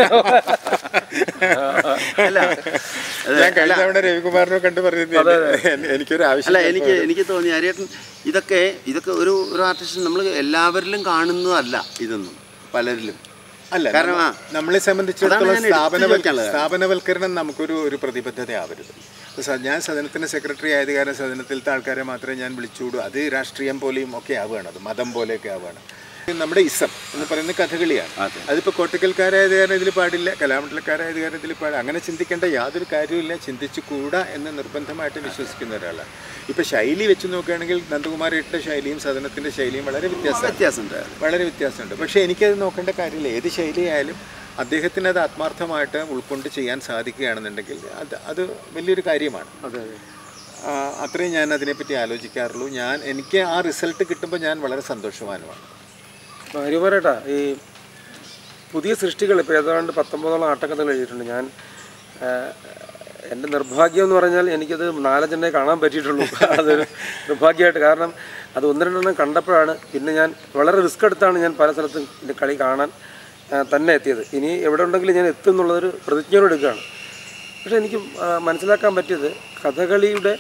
[SPEAKER 1] അല്ല അത്
[SPEAKER 2] ഞാൻ കഴിഞ്ഞ തവണ രവികുമാറിനെ കണ്ടു പറഞ്ഞത് എൻ- എനിക്കൊരു ആവശ്യം
[SPEAKER 1] അല്ല എനിക്ക് എനിക്ക് തോന്നി അരിയേട്ടൻ ഇതൊക്കെ ഇതൊക്കെ ഒരു ഒരു ആർട്ടിസ്റ്റ് നമ്മൾ എല്ലാവരിലും കാണുന്നതല്ല ഇതൊന്നും പലരിലും
[SPEAKER 2] അല്ല
[SPEAKER 1] കാരണം ആ,
[SPEAKER 2] നമ്മളെ സംബന്ധിച്ചിടത്തോളം
[SPEAKER 1] അതാണ് ഞാൻ എടുത്ത്
[SPEAKER 2] സ്ഥാപനവൽ
[SPEAKER 1] ചോദിക്കാനുള്ളത്.
[SPEAKER 2] സ്ഥാപനവൽക്കരണം നമുക്കൊരു ഒരു പ്രതിബദ്ധത ആവരുത് ഇപ്പൊ സ- ഞാൻ സദനത്തിന് സെക്രട്ടറി ആയത് കാരണം സദനത്തിലത്തെ ആൾക്കാരെ മാത്രമേ ഞാൻ വിളിച്ചുകൂടൂ അത് രാഷ്ട്രീയം പോലെയും ഒക്കെ ആവുകയാണ് അത് മതം പോലെയൊക്കെ ആവുകയാണ് നമ്മുടെ ഇസം എന്ന് പറയുന്നത് കഥകളിയാണ്
[SPEAKER 1] അതെ.
[SPEAKER 2] അതിപ്പോൾ കോട്ടക്കൽക്കാരായത് കാരണം ഇതിൽ പാടില്ല കലാമണ്ഡലക്കാരായത് കാരണം ഇതിൽ പാടില്ല അങ്ങനെ ചിന്തിക്കേണ്ട യാതൊരു കാര്യമില്ല ചിന്തിച്ചു കൂടാ എന്ന് നിർബന്ധമായിട്ട് വിശ്വസിക്കുന്ന ഒരാളാണ് ഇപ്പോൾ ശൈലി വെച്ച് നോക്കുകയാണെങ്കിൽ നന്ദകുമാരേട്ടൻ്റെ ശൈലിയും സദനത്തിൻ്റെ ശൈലിയും വളരെ വ്യത്യാസമാണ്
[SPEAKER 1] വ്യത്യാസമുണ്ട്
[SPEAKER 2] വളരെ വ്യത്യാസമുണ്ട് പക്ഷേ എനിക്കത് നോക്കേണ്ട കാര്യമില്ല ഏത് ശൈലിയായാലും അദ്ദേഹത്തിന് അത് ആത്മാർത്ഥമായിട്ട് ഉൾക്കൊണ്ട് ചെയ്യാൻ സാധിക്കുകയാണെന്നുണ്ടെങ്കിൽ അത് അത് വലിയൊരു കാര്യമാണ്
[SPEAKER 3] അതെ അതെ
[SPEAKER 2] ആ, അത്രയും ഞാൻ അതിനെപ്പറ്റി ആലോചിക്കാറുള്ളൂ ഞാൻ എനിക്ക് ആ റിസൾട്ട് കിട്ടുമ്പോൾ ഞാൻ വളരെ സന്തോഷവാനുമാണ്
[SPEAKER 3] ഹരികുമാരേട്ടാ ഈ പുതിയ സൃഷ്ടികൾ ഇപ്പോൾ ഏതാണ്ട് പത്തൊമ്പതോളം ആട്ടക്കഥകൾ എഴുതിയിട്ടുണ്ട് ഞാൻ ആ, എൻ്റെ നിർഭാഗ്യം എന്ന് പറഞ്ഞാൽ എനിക്കത് നാലഞ്ചെണ്ണേ കാണാൻ പറ്റിയിട്ടുള്ളൂ അത് നിർഭാഗ്യമായിട്ട് കാരണം അത് ഒന്ന് രണ്ടെണ്ണം കണ്ടപ്പോഴാണ് പിന്നെ ഞാൻ വളരെ റിസ്ക് എടുത്താണ് ഞാൻ പല സ്ഥലത്തും ഇതിൻ്റെ കളി കാണാൻ ആ, തന്നെ എത്തിയത് ഇനി എവിടെ ഉണ്ടെങ്കിലും ഞാൻ എത്തും എന്നുള്ളതൊരു പ്രതിജ്ഞയോട് എടുക്കുകയാണ് പക്ഷേ എനിക്ക് ആ, മനസ്സിലാക്കാൻ പറ്റിയത് കഥകളിയുടെ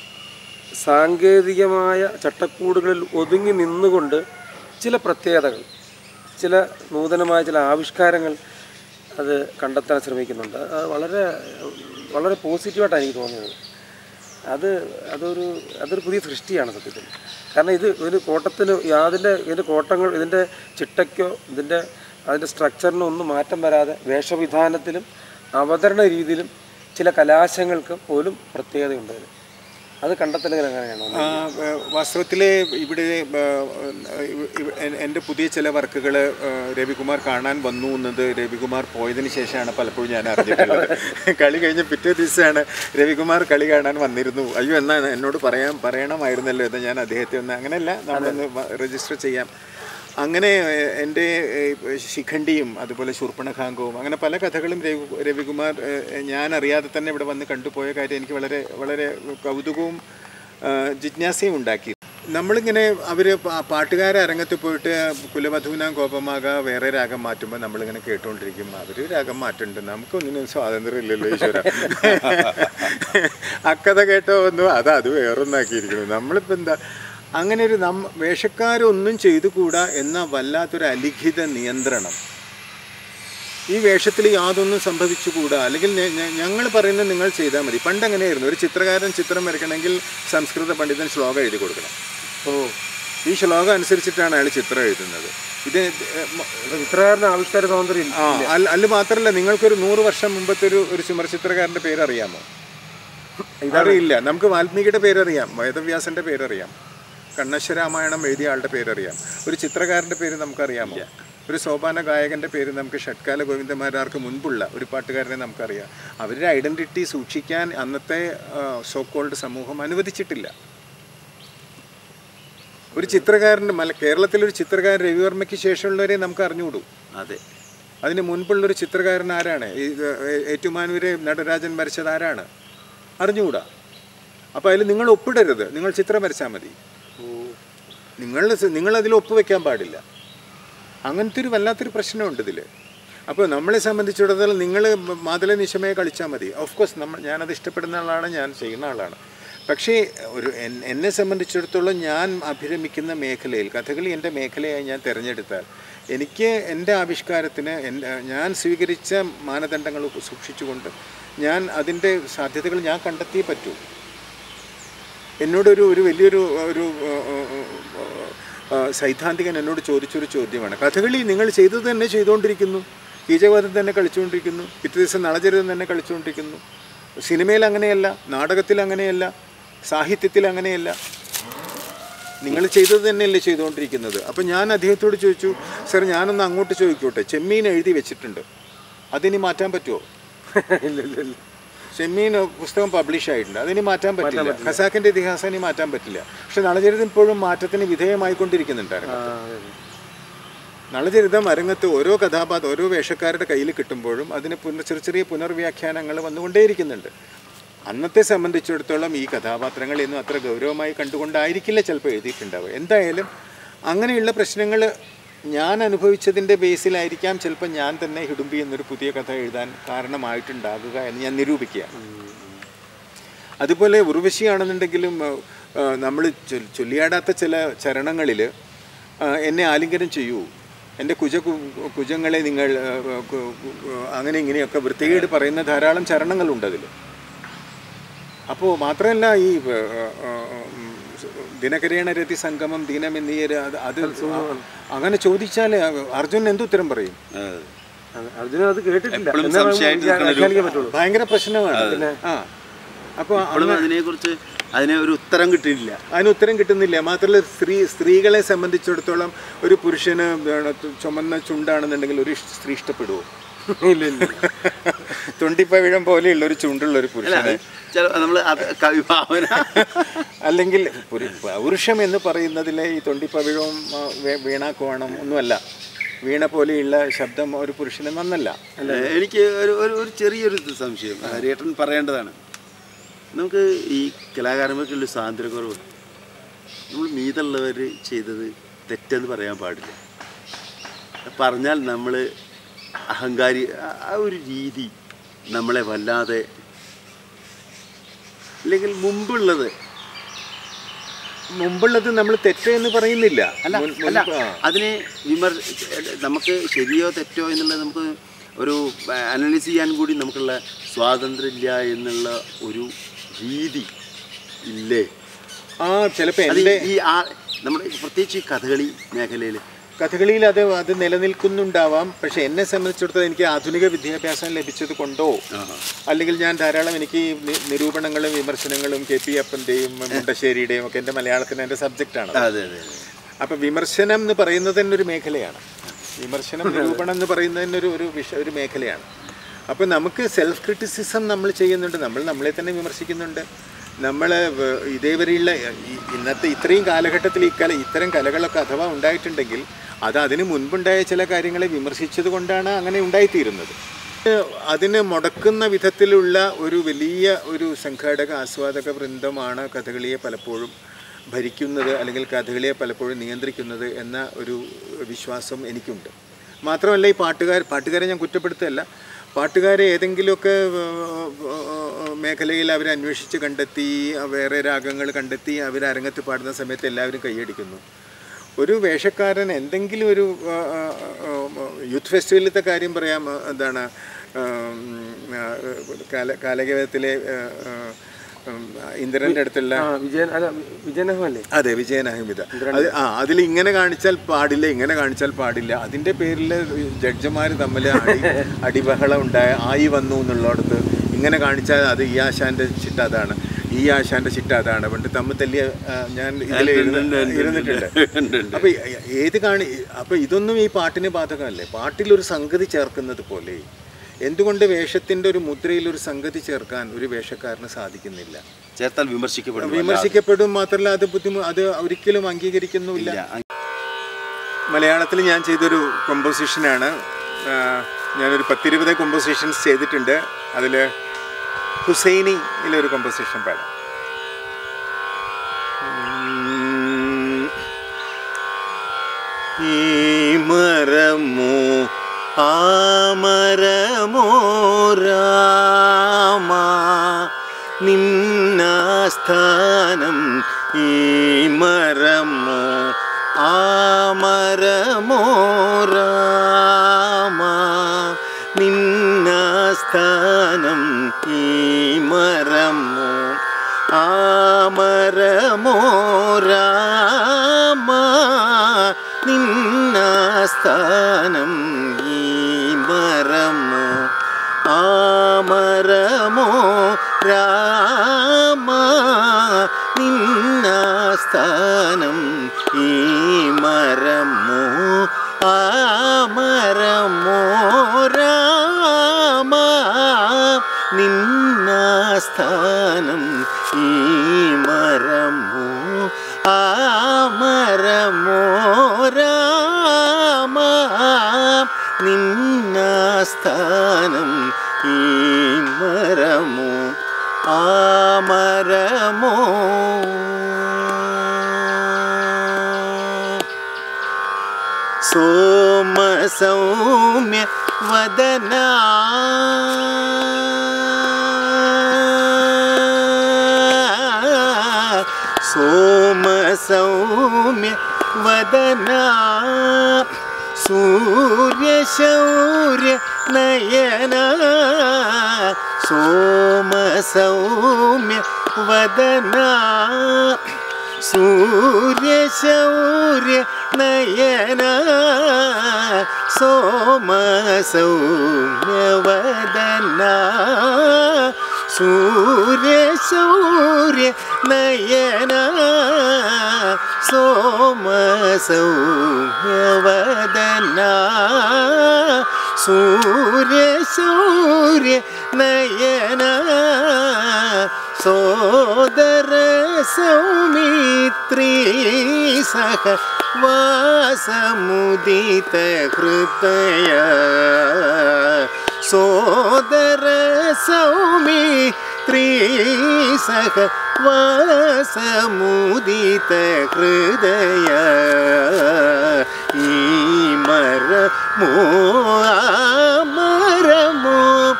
[SPEAKER 3] സാങ്കേതികമായ ചട്ടക്കൂടുകളിൽ ഒതുങ്ങി നിന്നുകൊണ്ട് ചില പ്രത്യേകതകൾ ചില നൂതനമായ ചില ആവിഷ്കാരങ്ങൾ അത് കണ്ടെത്താൻ ശ്രമിക്കുന്നുണ്ട് അത് വളരെ വളരെ പോസിറ്റീവായിട്ടാണ് എനിക്ക് തോന്നിയത് അത് അതൊരു അതൊരു പുതിയ സൃഷ്ടിയാണ് സത്യത്തിൽ കാരണം ഇത് ഇതിന് കോട്ടത്തിന് അതിൻ്റെ ഇതിൻ്റെ കോട്ടങ്ങൾ ഇതിൻ്റെ ചിട്ടയ്ക്കോ ഇതിൻ്റെ അതിൻ്റെ സ്ട്രക്ചറിനോ ഒന്നും മാറ്റം വരാതെ വേഷവിധാനത്തിലും അവതരണ രീതിയിലും ചില കലാശങ്ങൾക്ക് പോലും പ്രത്യേകതയുണ്ട് അതിന് അത് കണ്ടെത്തലുകൾ എങ്ങനെയാണ്
[SPEAKER 2] വാസ്തവത്തിൽ ഇവിടെ ആ, ഇവ- ഇവ- എ- എൻ്റെ പുതിയ ചില വർക്കുകൾ രവികുമാർ കാണാൻ വന്നു എന്നത് രവികുമാർ പോയതിന് ശേഷമാണ് പലപ്പോഴും ഞാൻ അറിഞ്ഞിട്ടുള്ളത് കളി കഴിഞ്ഞ് പിറ്റേ ദിവസമാണ് രവികുമാർ കളി കാണാൻ വന്നിരുന്നു അയ്യോ എന്നാ എന്നോട് പറയാൻ പറയണമായിരുന്നല്ലോ എന്ന് ഞാൻ അദ്ദേഹത്തെ ഒന്ന് അങ്ങനെയല്ല നമ്മളൊന്ന് രജിസ്റ്റർ ചെയ്യാം അങ്ങനെ ഏഹ്, എൻ്റെ ഏഹ്, ശിഖണ്ഡിയും അതുപോലെ ശൂർപ്പണഖാങ്കവും അങ്ങനെ പല കഥകളും രവി രവികുമാർ ഏഹ്, ഞാൻ അറിയാതെ തന്നെ ഇവിടെ വന്ന് കണ്ടുപോയ കാര്യം എനിക്ക് വളരെ വളരെ കൗതുകവും ഏഹ്, ജിജ്ഞാസയും ഉണ്ടാക്കി നമ്മളിങ്ങനെ അവർ പാട്ടുകാരെ അരങ്ങത്ത് പോയിട്ട് കുലവധൂനാം കോപമാക വേറെ രാഗം മാറ്റുമ്പോൾ നമ്മളിങ്ങനെ കേട്ടുകൊണ്ടിരിക്കും അവർ രാഗം മാറ്റുന്നുണ്ട് നമുക്കൊന്നിനും സ്വാതന്ത്ര്യം ഇല്ലല്ലോ ഈശ്വര അക്കഥ കേട്ടോ ഒന്നും അത് അത് വേറൊന്നാക്കിയിരിക്കുന്നു നമ്മളിപ്പോൾ എന്താ അങ്ങനെ ഒരു നമ്മ വേഷക്കാരൊന്നും ചെയ്തുകൂടാ എന്ന വല്ലാത്തൊരു അലിഖിത നിയന്ത്രണം ഈ വേഷത്തിൽ യാതൊന്നും സംഭവിച്ചുകൂടാ അല്ലെങ്കിൽ ഞങ്ങൾ പറയുന്നത് നിങ്ങൾ ചെയ്താൽ മതി പണ്ട് അങ്ങനെയായിരുന്നു ഒരു ചിത്രകാരൻ ചിത്രം വരയ്ക്കണമെങ്കിൽ സംസ്കൃത പണ്ഡിതൻ ശ്ലോകം എഴുതി കൊടുക്കണം
[SPEAKER 3] ഓ
[SPEAKER 2] ഈ ശ്ലോകം അനുസരിച്ചിട്ടാണ് അയാൾ ചിത്രം എഴുതുന്നത് ഇത്
[SPEAKER 3] ചിത്രകാരന് ആവിഷ്കാര സ്വാതന്ത്ര്യം ഇല്ല.
[SPEAKER 2] ആ അല്ല അല്ല മാത്രമല്ല നിങ്ങൾക്കൊരു നൂറ് വർഷം മുമ്പത്തെ ഒരു ഒരു ചുമർ ചിത്രകാരൻ്റെ പേരറിയാമോ അറിയില്ല നമുക്ക് വാൽമീകിയുടെ പേരറിയാം വേദവ്യാസന്റെ പേരറിയാം കണ്ണശ്വരാമായണം എഴുതിയ ആളുടെ പേരറിയാം ഒരു ചിത്രകാരൻ്റെ പേര് നമുക്കറിയാമോ ഒരു സോപാന ഗായകന്റെ പേര് നമുക്ക് ഷട്കാല ഗോവിന്ദമാരാർക്ക് മുൻപുള്ള ഒരു പാട്ടുകാരനെ നമുക്കറിയാം അവരുടെ ഐഡന്റിറ്റി സൂക്ഷിക്കാൻ അന്നത്തെ സോക്കോൾഡ് സമൂഹം അനുവദിച്ചിട്ടില്ല ഒരു ചിത്രകാരൻ്റെ മല കേരളത്തിലൊരു ചിത്രകാരൻ രവിവർമ്മയ്ക്ക് ശേഷമുള്ളവരെ നമുക്ക് അറിഞ്ഞുകൂടൂ
[SPEAKER 1] അതെ
[SPEAKER 2] അതിന് മുൻപുള്ളൊരു ചിത്രകാരൻ ആരാണ് ഈ ഏ- ഏറ്റുമാനൂരെ നടരാജൻ വരച്ചത് ആരാണ് അറിഞ്ഞുകൂടാ അപ്പോൾ അതിൽ നിങ്ങൾ ഒപ്പിടരുത് നിങ്ങൾ ചിത്രം വരച്ചാൽ മതി നിങ്ങൾ നിങ്ങൾ അതിൽ ഒപ്പുവെക്കാൻ പാടില്ല അങ്ങനത്തെ ഒരു വല്ലാത്തൊരു പ്രശ്നമുണ്ട് ഇതിൽ അപ്പോൾ നമ്മളെ സംബന്ധിച്ചിടത്തോളം നിങ്ങൾ മാതല നിശമയെ കളിച്ചാൽ മതി ഓഫ് കോഴ്സ് നമ്മൾ ഞാനത് ഇഷ്ടപ്പെടുന്ന ആളാണ് ഞാൻ ചെയ്യുന്ന ആളാണ് പക്ഷേ ഒരു എൻ- എന്നെ സംബന്ധിച്ചിടത്തോളം ഞാൻ അഭിരമിക്കുന്ന മേഖലയിൽ കഥകളി എൻ്റെ മേഖലയായി ഞാൻ തിരഞ്ഞെടുത്താൽ എനിക്ക് എൻ്റെ ആവിഷ്കാരത്തിന് എൻ്റെ ഞാൻ സ്വീകരിച്ച മാനദണ്ഡങ്ങൾ സൂക്ഷിച്ചുകൊണ്ട് ഞാൻ അതിൻ്റെ സാധ്യതകൾ ഞാൻ കണ്ടെത്തിയേ പറ്റൂ എന്നോടൊരു ഒരു വലിയൊരു ഒരു ആ, ആ, ആ, ആ, സൈദ്ധാന്തികൻ എന്നോട് ചോദിച്ചൊരു ചോദ്യമാണ് കഥകളി നിങ്ങൾ ചെയ്തത് തന്നെ ചെയ്തുകൊണ്ടിരിക്കുന്നു കീചകവാദം തന്നെ കളിച്ചുകൊണ്ടിരിക്കുന്നു പിറ്റേ ദിവസം നളചരിതം തന്നെ കളിച്ചുകൊണ്ടിരിക്കുന്നു സിനിമയിൽ അങ്ങനെയല്ല നാടകത്തിൽ അങ്ങനെയല്ല സാഹിത്യത്തിൽ അങ്ങനെയല്ല നിങ്ങൾ ചെയ്തത് തന്നെയല്ലേ ചെയ്തുകൊണ്ടിരിക്കുന്നത് അപ്പം ഞാൻ അദ്ദേഹത്തോട് ചോദിച്ചു സർ ഞാനൊന്ന് അങ്ങോട്ട് ചോദിക്കോട്ടെ ചെമ്മീൻ എഴുതി വെച്ചിട്ടുണ്ട് അതിനി മാറ്റാൻ പറ്റുമോ
[SPEAKER 3] ഇല്ല ഇല്ല ഇല്ല
[SPEAKER 2] ചെമ്മീൻ പുസ്തകം പബ്ലിഷ് ആയിട്ടുണ്ട് അതിനി മാറ്റാൻ പറ്റില്ല ഖസാക്കിന്റെ ഇതിഹാസം ഇനി മാറ്റാൻ പറ്റില്ല പക്ഷെ നളചരിതം ഇപ്പോഴും മാറ്റത്തിന് വിധേയമായിക്കൊണ്ടിരിക്കുന്നുണ്ടായിരുന്നു
[SPEAKER 3] ആ, അതെ, അതെ.
[SPEAKER 2] നളചരിതം അരങ്ങത്ത് ഓരോ കഥാപാത്രം ഓരോ വേഷക്കാരുടെ കയ്യിൽ കിട്ടുമ്പോഴും അതിന് പുനർ ചെറിയ ചെറിയ പുനർവ്യാഖ്യാനങ്ങൾ വന്നുകൊണ്ടേയിരിക്കുന്നുണ്ട് അന്നത്തെ സംബന്ധിച്ചിടത്തോളം ഈ കഥാപാത്രങ്ങൾ ഇന്നും അത്ര ഗൗരവമായി കണ്ടുകൊണ്ടായിരിക്കില്ല ചിലപ്പോൾ എഴുതിയിട്ടുണ്ടാവുക എന്തായാലും അങ്ങനെയുള്ള പ്രശ്നങ്ങൾ ഞാൻ അനുഭവിച്ചതിൻ്റെ ബേസിലായിരിക്കാം ചിലപ്പോൾ ഞാൻ തന്നെ ഹിഡുംബി എന്നൊരു പുതിയ കഥ എഴുതാൻ കാരണമായിട്ടുണ്ടാകുക എന്ന് ഞാൻ നിരൂപിക്കുകയാണ് അതുപോലെ ഉർവശിയാണെന്നുണ്ടെങ്കിലും നമ്മൾ ചൊല്ലിയാടാത്ത ചില ചരണങ്ങളിൽ എന്നെ ആലിംഗനം ചെയ്യൂ എൻ്റെ കുജ കു- കുജങ്ങളെ നിങ്ങൾ ആ, കു- കു- അങ്ങനെ ഇങ്ങനെയൊക്കെ വൃത്തികേട് പറയുന്ന ധാരാളം ചരണങ്ങളുണ്ട് അതിൽ അപ്പോൾ മാത്രമല്ല ഈ ആ, ആ, ഉം, ദിനകരേണ രതി സംഗമം ദീനം എന്നീ ഒരു അത് അത് അങ്ങനെ ചോദിച്ചാൽ അർജുൻ എന്തുത്തരം പറയും
[SPEAKER 3] അതെ. അർജുനൻ അത് കേട്ടിട്ടില്ല
[SPEAKER 1] എപ്പളും
[SPEAKER 3] എന്നാ നമുക്ക്
[SPEAKER 1] സംശയമായിട്ട് നിൽക്കുന്ന ഒരു-
[SPEAKER 3] വ്യാഖ്യാനിക്കാൻ പറ്റുള്ളൂ
[SPEAKER 2] ഭയങ്കര പ്രശ്നമാണ് ആ അപ്പോൾ
[SPEAKER 1] അപ്പോഴും അതിനെക്കുറിച്ച് അതിന് ഒരു ഉത്തരം കിട്ടിയില്ല
[SPEAKER 2] അതിന് ഉത്തരം കിട്ടുന്നില്ല മാത്രമല്ല സ്ത്രീ സ്ത്രീകളെ സംബന്ധിച്ചിടത്തോളം ഒരു പുരുഷന് വേണ- ചുമന്ന ചുണ്ടാണെന്നുണ്ടെങ്കിൽ ഒരു ഇഷ്- സ്ത്രീ ഇഷ്ടപ്പെടുവോ
[SPEAKER 3] ഇല്ല ഇല്ല
[SPEAKER 2] തൊണ്ടിപ്പവിഴം പോലെയുള്ള ഒരു ചുണ്ടുള്ള ഒരു
[SPEAKER 1] അല്ല
[SPEAKER 2] പുരുഷന്
[SPEAKER 1] ചില നമ്മൾ അത് കവിഭാവന
[SPEAKER 2] അല്ലെങ്കിൽ പുരു- പൗരുഷം എന്ന് പറയുന്നതിലെ ഈ തൊണ്ടിപ്പവിഴവും ആ, വേ- വീണാക്കോണം ഒന്നുമല്ല വീണ പോലെയുള്ള ശബ്ദം ഒരു പുരുഷന് നന്നല്ല
[SPEAKER 1] എനിക്ക് ഒരു ഒരു ഒരു ചെറിയൊരു ഇത് സംശയം ഹരിയേട്ടൻ പറയേണ്ടതാണ് നമുക്ക് ഈ കലാകാരന്മാർക്കുള്ള സ്വാതന്ത്ര്യക്കുറവ് നമ്മൾ മീതുള്ളവർ ചെയ്തത് തെറ്റെന്ന് പറയാൻ പാടില്ല പറഞ്ഞാൽ നമ്മൾ അഹങ്കാരി ആ- ആ ഒരു രീതി നമ്മളെ വല്ലാതെ അല്ലെങ്കിൽ മുമ്പുള്ളത്
[SPEAKER 2] മുമ്പുള്ളത് നമ്മൾ തെറ്റ് എന്ന് പറയുന്നില്ല
[SPEAKER 1] അല്ല
[SPEAKER 2] മുൻ-
[SPEAKER 1] അല്ല
[SPEAKER 2] മുൻപ് ആ.
[SPEAKER 1] അതിനെ വിമർ നമുക്ക് ശരിയോ തെറ്റോ എന്നുള്ളത് നമുക്ക് ഒരു അനലൈസ് ചെയ്യാൻ കൂടി നമുക്കുള്ള സ്വാതന്ത്ര്യമില്ല എന്നുള്ള ഒരു രീതി ഇല്ലേ
[SPEAKER 2] ആ ചിലപ്പോൾ
[SPEAKER 1] അത്
[SPEAKER 2] എൻ്റെ
[SPEAKER 1] ഈ ആ നമ്മുടെ പ്രത്യേകിച്ച് ഈ കഥകളി മേഖലയിൽ
[SPEAKER 2] കഥകളിയിൽ അത് അത് നിലനിൽക്കുന്നുണ്ടാവാം പക്ഷെ എന്നെ സംബന്ധിച്ചിടത്തോളം എനിക്ക് ആധുനിക വിദ്യാഭ്യാസം ലഭിച്ചത് കൊണ്ടോ അല്ലെങ്കിൽ ഞാൻ ധാരാളം എനിക്ക് ഈ നി- നിരൂപണങ്ങളും വിമർശനങ്ങളും കെ പി അപ്പൻ്റെയും മുണ്ടശ്ശേരിയുടെയും ഒക്കെ എൻ്റെ മലയാളത്തിന് എൻ്റെ സബ്ജക്റ്റാണ്
[SPEAKER 1] അതെ അതെ
[SPEAKER 2] അപ്പം വിമർശനം എന്ന് പറയുന്നത് തന്നെ ഒരു മേഖലയാണ് വിമർശനം നിരൂപണം എന്ന് പറയുന്നതിന് ഒരു ഒരു വിഷ ഒരു മേഖലയാണ് അപ്പോൾ നമുക്ക് സെൽഫ് ക്രിറ്റിസിസം നമ്മൾ ചെയ്യുന്നുണ്ട് നമ്മൾ നമ്മളെ തന്നെ വിമർശിക്കുന്നുണ്ട് നമ്മൾ ഇതേവരെയുള്ള ഈ- ഇന്നത്തെ ഇത്രയും കാലഘട്ടത്തിൽ ഈ കല ഇത്തരം കലകളൊക്കെ അഥവാ ഉണ്ടായിട്ടുണ്ടെങ്കിൽ അത് അതിന് മുൻപുണ്ടായ ചില കാര്യങ്ങളെ വിമർശിച്ചത് കൊണ്ടാണ് അങ്ങനെ ഉണ്ടായിത്തീരുന്നത് അതിന് മുടക്കുന്ന വിധത്തിലുള്ള ഒരു വലിയ ഒരു സംഘാടക ആസ്വാദക വൃന്ദമാണ് കഥകളിയെ പലപ്പോഴും ഭരിക്കുന്നത് അല്ലെങ്കിൽ കഥകളിയെ പലപ്പോഴും നിയന്ത്രിക്കുന്നത് എന്ന ഒരു വിശ്വാസം എനിക്കുണ്ട് മാത്രമല്ല ഈ പാട്ടുകാർ പാട്ടുകാരെ ഞാൻ കുറ്റപ്പെടുത്തല്ല പാട്ടുകാരെ ഏതെങ്കിലുമൊക്കെ ഏഹ്, മേഖലയിൽ അവർ അന്വേഷിച്ച് കണ്ടെത്തി വേറെ രാഗങ്ങൾ കണ്ടെത്തി അവർ അരങ്ങത്ത് പാടുന്ന സമയത്ത് എല്ലാവരും കൈയടിക്കുന്നു ഒരു വേഷക്കാരൻ എന്തെങ്കിലും ഒരു ആ, ആ, ആ, യൂത്ത് ഫെസ്റ്റിവലിലത്തെ കാര്യം പറയാം ആ, എന്താണ് ആം, ആ, കാല കാലകേവത്തിലെ ആ, ആ, ഉം, ഇന്ദ്രൻ്റെ അടുത്തുള്ള
[SPEAKER 3] ആ വിജയൻ അല്ല വിജയനഹമല്ലേ
[SPEAKER 2] അതെ വിജയൻ അഹമ്മദ അത് ആ അതിൽ ഇങ്ങനെ കാണിച്ചാൽ പാടില്ല ഇങ്ങനെ കാണിച്ചാൽ പാടില്ല അതിൻ്റെ പേരിൽ ജഡ്ജിമാർ തമ്മിൽ അടി അടിബഹളം ഉണ്ടായ ആയി വന്നു എന്നുള്ളിടത്ത് ഇങ്ങനെ കാണിച്ചാൽ അത് ഈ ആശാന്റെ ചിട്ട അതാണ് ഈ ആശാന്റെ ചിട്ട അതാണ് പണ്ട് തമ്മിൽ തല്ലിയ ആ, ഞാൻ ഇതിൽ ഇരുന്നിട്ടുണ്ട് അപ്പൊ ഈ- ഏത് കാണി അപ്പൊ ഇതൊന്നും ഈ പാട്ടിന് ബാധകമല്ലേ പാട്ടിലൊരു സംഗതി ചേർക്കുന്നത് പോലെ എന്തുകൊണ്ട് വേഷത്തിന്റെ ഒരു മുദ്രയിൽ ഒരു സംഗതി ചേർക്കാൻ ഒരു വേഷക്കാരന് സാധിക്കുന്നില്ല
[SPEAKER 1] ചേർത്താൽ വിമർശിക്കപ്പെടും
[SPEAKER 2] വിമർശിക്കപ്പെടും മാത്രമല്ല അത് ബുദ്ധിമു അത് ഒരിക്കലും അംഗീകരിക്കുന്നുമില്ല മലയാളത്തിൽ ഞാൻ ചെയ്തൊരു കൊമ്പോസിഷനാണ് ആ, ഞാനൊരു പത്തിരുപത് കൊമ്പോസിഷൻസ് ചെയ്തിട്ടുണ്ട് അതിൽ ഹുസൈനിയിലൊരു കൊമ്പോസിഷൻ പാടാം ഉം. ഈ മരമോ ആമരമോ രാമ നിന്നാസ്ഥാനം ഈ മരമോ ആമരമോ രാമ നിന്നാസ്ഥാനം ഈ മരമോ ആമരമോ രാമ നിന്നാസ്ഥാനം ഈ മരമോ ആമരമോ രാമ നിന്നാസ്ഥാനം ഈ മരമോ ആമരമോ രാമ നിന്നാസ്ഥാനം ഈ മരമോ ആമരമോ രാമ നിന്നാസ്ഥാനം ഈ മരമോ ആമരമോ സോമസൗമ്യ വദന സോമസൗമ്യ വദന സൂര്യശൗര്യ നയന സോമസൗമ്യ വദന സൂര്യശൗര്യ നയന സോമസൗമ്യവദന സൂര്യശൗര്യ നയന സോമസൗമ്യവദന സൂര്യശൗര്യ നയന സോദര സൗമിത്രീ സഹ വാസമുദിത ഹൃദയ സോദര സൗമിത്രീ സഹ വാസമുദിത ഹൃദയ ഈ മരമോ ആ മരമോ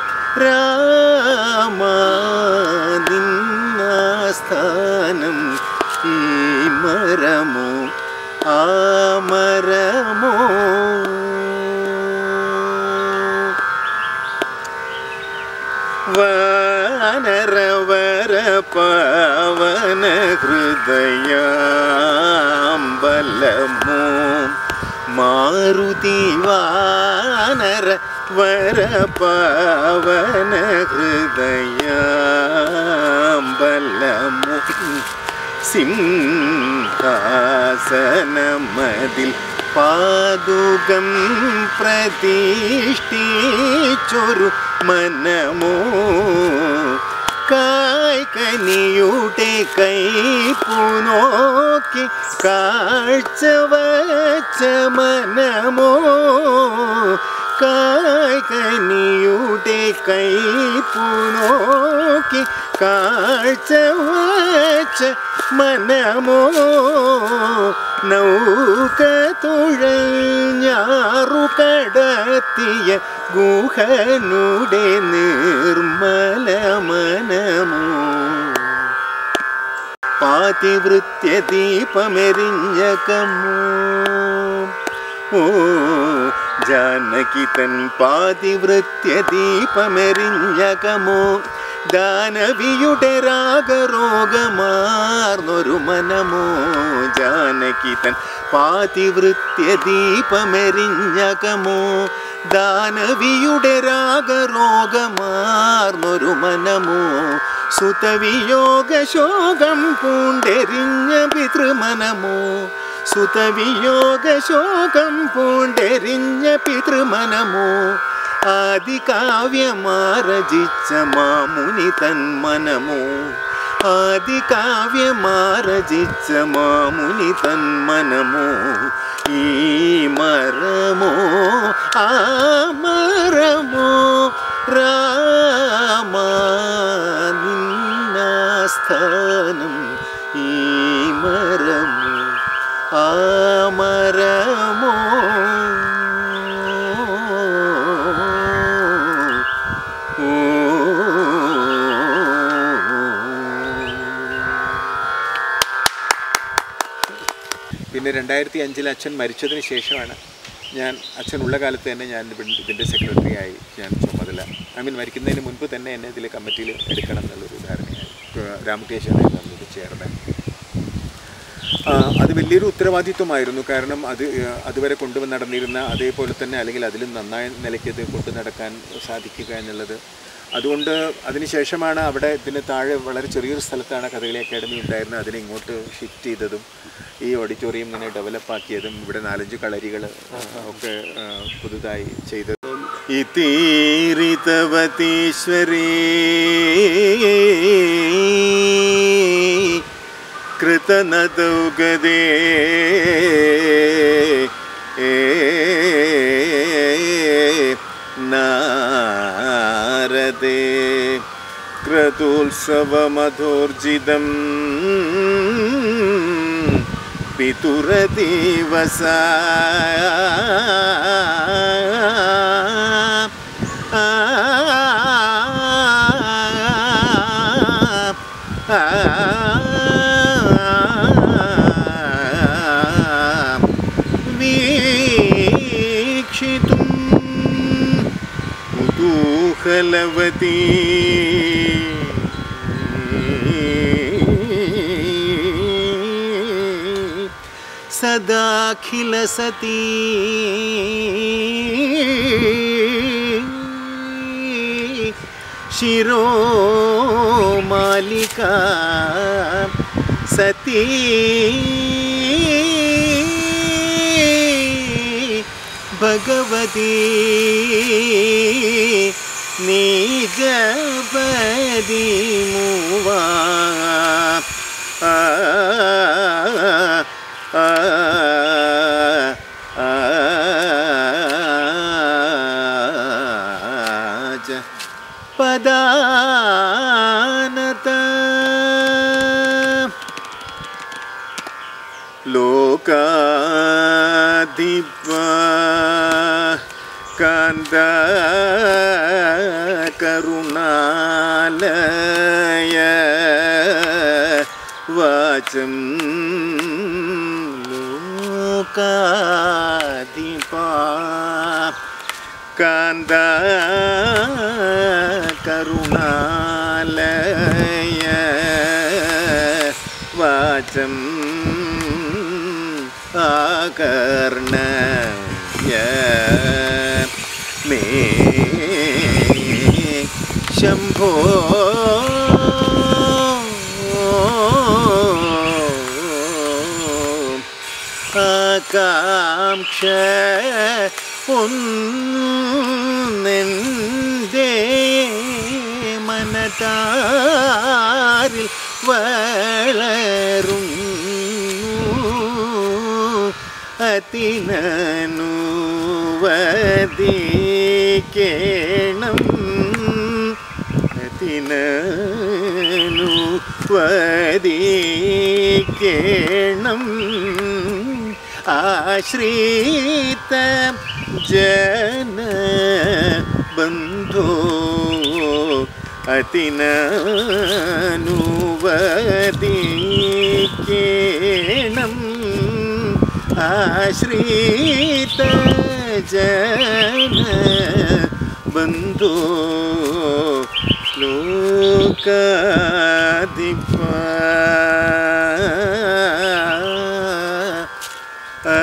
[SPEAKER 2] രാമ നിന്നാസ്ഥാനം ഈ മരമോ ആ മരമോ വാനരവര പവന ഹൃദയാമ്പലമോ മാരുതി വാനര വര പവന ഹൃദയാമ്പലമോ സിംഹാസനമതിൽ പാതുകം പ്രതിഷ്ഠിച്ചൊരു മനമോ കായ്കനിയുടെ കൈപ്പുനോക്കി കാഴ്ച വച്ച മനമോ കായ്കനിയുടെ കൈപ്പുനോക്കി കാഴ്ച വച്ച മനമോ നൗക തുഴഞ്ഞാറു കടത്തിയ ഗുഹനുടെ നിർമ്മല മനമോ പാതിവൃത്യ ദീപമെരിഞ്ഞ കമ്മോ ഓ ജാനകി തൻ പാതിവൃത്യ ദീപമെറിഞ്ഞകമോ ദാനവിയുടെ രാഗരോഗമാർന്നൊരു മനമോ ജാനകി തൻ പാതിവൃത്യ ദീപമെറിഞ്ഞകമോ ദാനവിയുടെ രാഗരോഗമാർന്നൊരു മനമോ സുതവിയോഗ ശോകം പൂണ്ടെരിഞ്ഞ പിതൃമനമോ സുതവിയോഗ ശോകം പൂണ്ടെരിഞ്ഞ പിതൃമനമോ ആദികാവ്യമാരചിച്ച മാമുനി തന്മനമോ ആദികാവ്യമാരചിച്ച മാമുനി തന്മനമോ ഈ മരമോ ആ മരമോ രാമ നിന്നാസ്ഥാനം ഈ മരമോ ആ അമരമോ പിന്നെ രണ്ടായിരത്തി അഞ്ചിൽ അച്ഛൻ മരിച്ചതിന് ശേഷമാണ് ഞാൻ അച്ഛനുള്ള കാലത്ത് തന്നെ ഞാൻ ഇതിൻ- ഇതിൻ്റെ സെക്രട്ടറി ആയി ഞാൻ ചുമതല ഐ മീൻ മരിക്കുന്നതിന് മുൻപ് തന്നെ എന്നെ ഇതിലെ കമ്മിറ്റിയിൽ എടുക്കണം എന്നുള്ളൊരു ധാരണയായി ഏഹ് രാമകേശനായിരുന്നു അന്നത് ചെയർമാൻ ആ, അത് വലിയൊരു ഉത്തരവാദിത്വമായിരുന്നു കാരണം അത് ഏഹ്, അതുവരെ കൊണ്ടുവന്ന് നടന്നിരുന്ന അതേപോലെ തന്നെ അല്ലെങ്കിൽ അതിലും നന്നായ നിലയ്ക്ക് ഇത് കൊണ്ടു നടക്കാൻ സാധിക്കുക എന്നുള്ളത് അതുകൊണ്ട് അതിനുശേഷമാണ് അവിടെ ഇതിന് താഴെ വളരെ ചെറിയൊരു സ്ഥലത്താണ് കഥകളി അക്കാദമി ഉണ്ടായിരുന്നത് അതിനെ ഇങ്ങോട്ട് ഷിഫ്റ്റ് ചെയ്തതും ഈ ഓഡിറ്റോറിയം ഇങ്ങനെ ഡെവലപ്പാക്കിയതും ഇവിടെ നാലഞ്ച് കളരികൾ ഒക്കെ ആ, പുതുതായി ചെയ്തതും ഈ തീരിതവതീശ്വരീ കൃതനദൗഗദേ നാരദേ ക്രതോത്സവമധോർജിതം പിതുരദിവസ വീക്ഷിതും കുതൂഹലവതി സദാഖില സതീ ശിരോമാലിക സതീ ഭഗവതി നിജപതി മൂവാ ആ, ആ, ആ, ആജ പദാനത ലോകാധിപ കാന്ത കരുണാലയ വാചം ലോകാധിപ കാന്ത കരുണാലയ വാചം ആകർണയ മേ ശംഭോ ആകാംക്ഷ ഒന്നെന്തേ മനതാരിൽ വളരും അതിനനുവദിക്കേണം അതിനനുവദിക്കേണം ആശ്രിത ജന ബന്ധോ അതിനനുവദിക്കേണം ആശ്രിത ജന ബന്ധോ ലോകാധിപ ആ,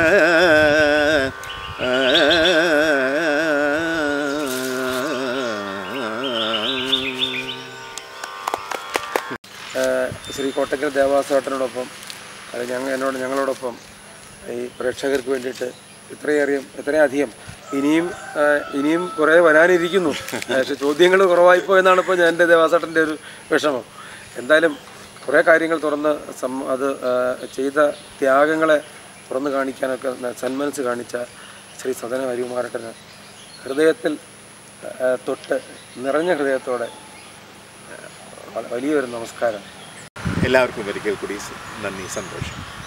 [SPEAKER 2] ആ,
[SPEAKER 3] ഏഹ് ശ്രീ കോട്ടക്കൽ ദേവാസേട്ടനോടൊപ്പം അത് ഞങ്ങൾ എന്നോട് ഞങ്ങളോടൊപ്പം ഈ പ്രേക്ഷകർക്ക് വേണ്ടിയിട്ട് ഇത്രയധികം ഇത്രയധികം ഇനിയും ഏഹ് ഇനിയും കുറേ വരാനിരിക്കുന്നു പക്ഷേ ചോദ്യങ്ങൾ കുറവായിപ്പോ എന്നാണ് ഇപ്പോൾ ഞാൻ എൻ്റെ ദേവാസേട്ടൻ്റെ ഒരു വിഷമം എന്തായാലും കുറേ കാര്യങ്ങൾ തുറന്ന് സം അത് ഏഹ് ചെയ്ത ത്യാഗങ്ങളെ തുറന്ന് കാണിക്കാനൊക്കെ ന- സന്മനസ് കാണിച്ച ശ്രീ സദന ഹരികുമാരട്ടന് ഹൃദയത്തിൽ ഏഹ് തൊട്ട് നിറഞ്ഞ ഹൃദയത്തോടെ ഏഹ് വലിയൊരു നമസ്കാരം
[SPEAKER 2] എല്ലാവർക്കും ഒരിക്കൽ കൂടി നന്ദി സന്തോഷം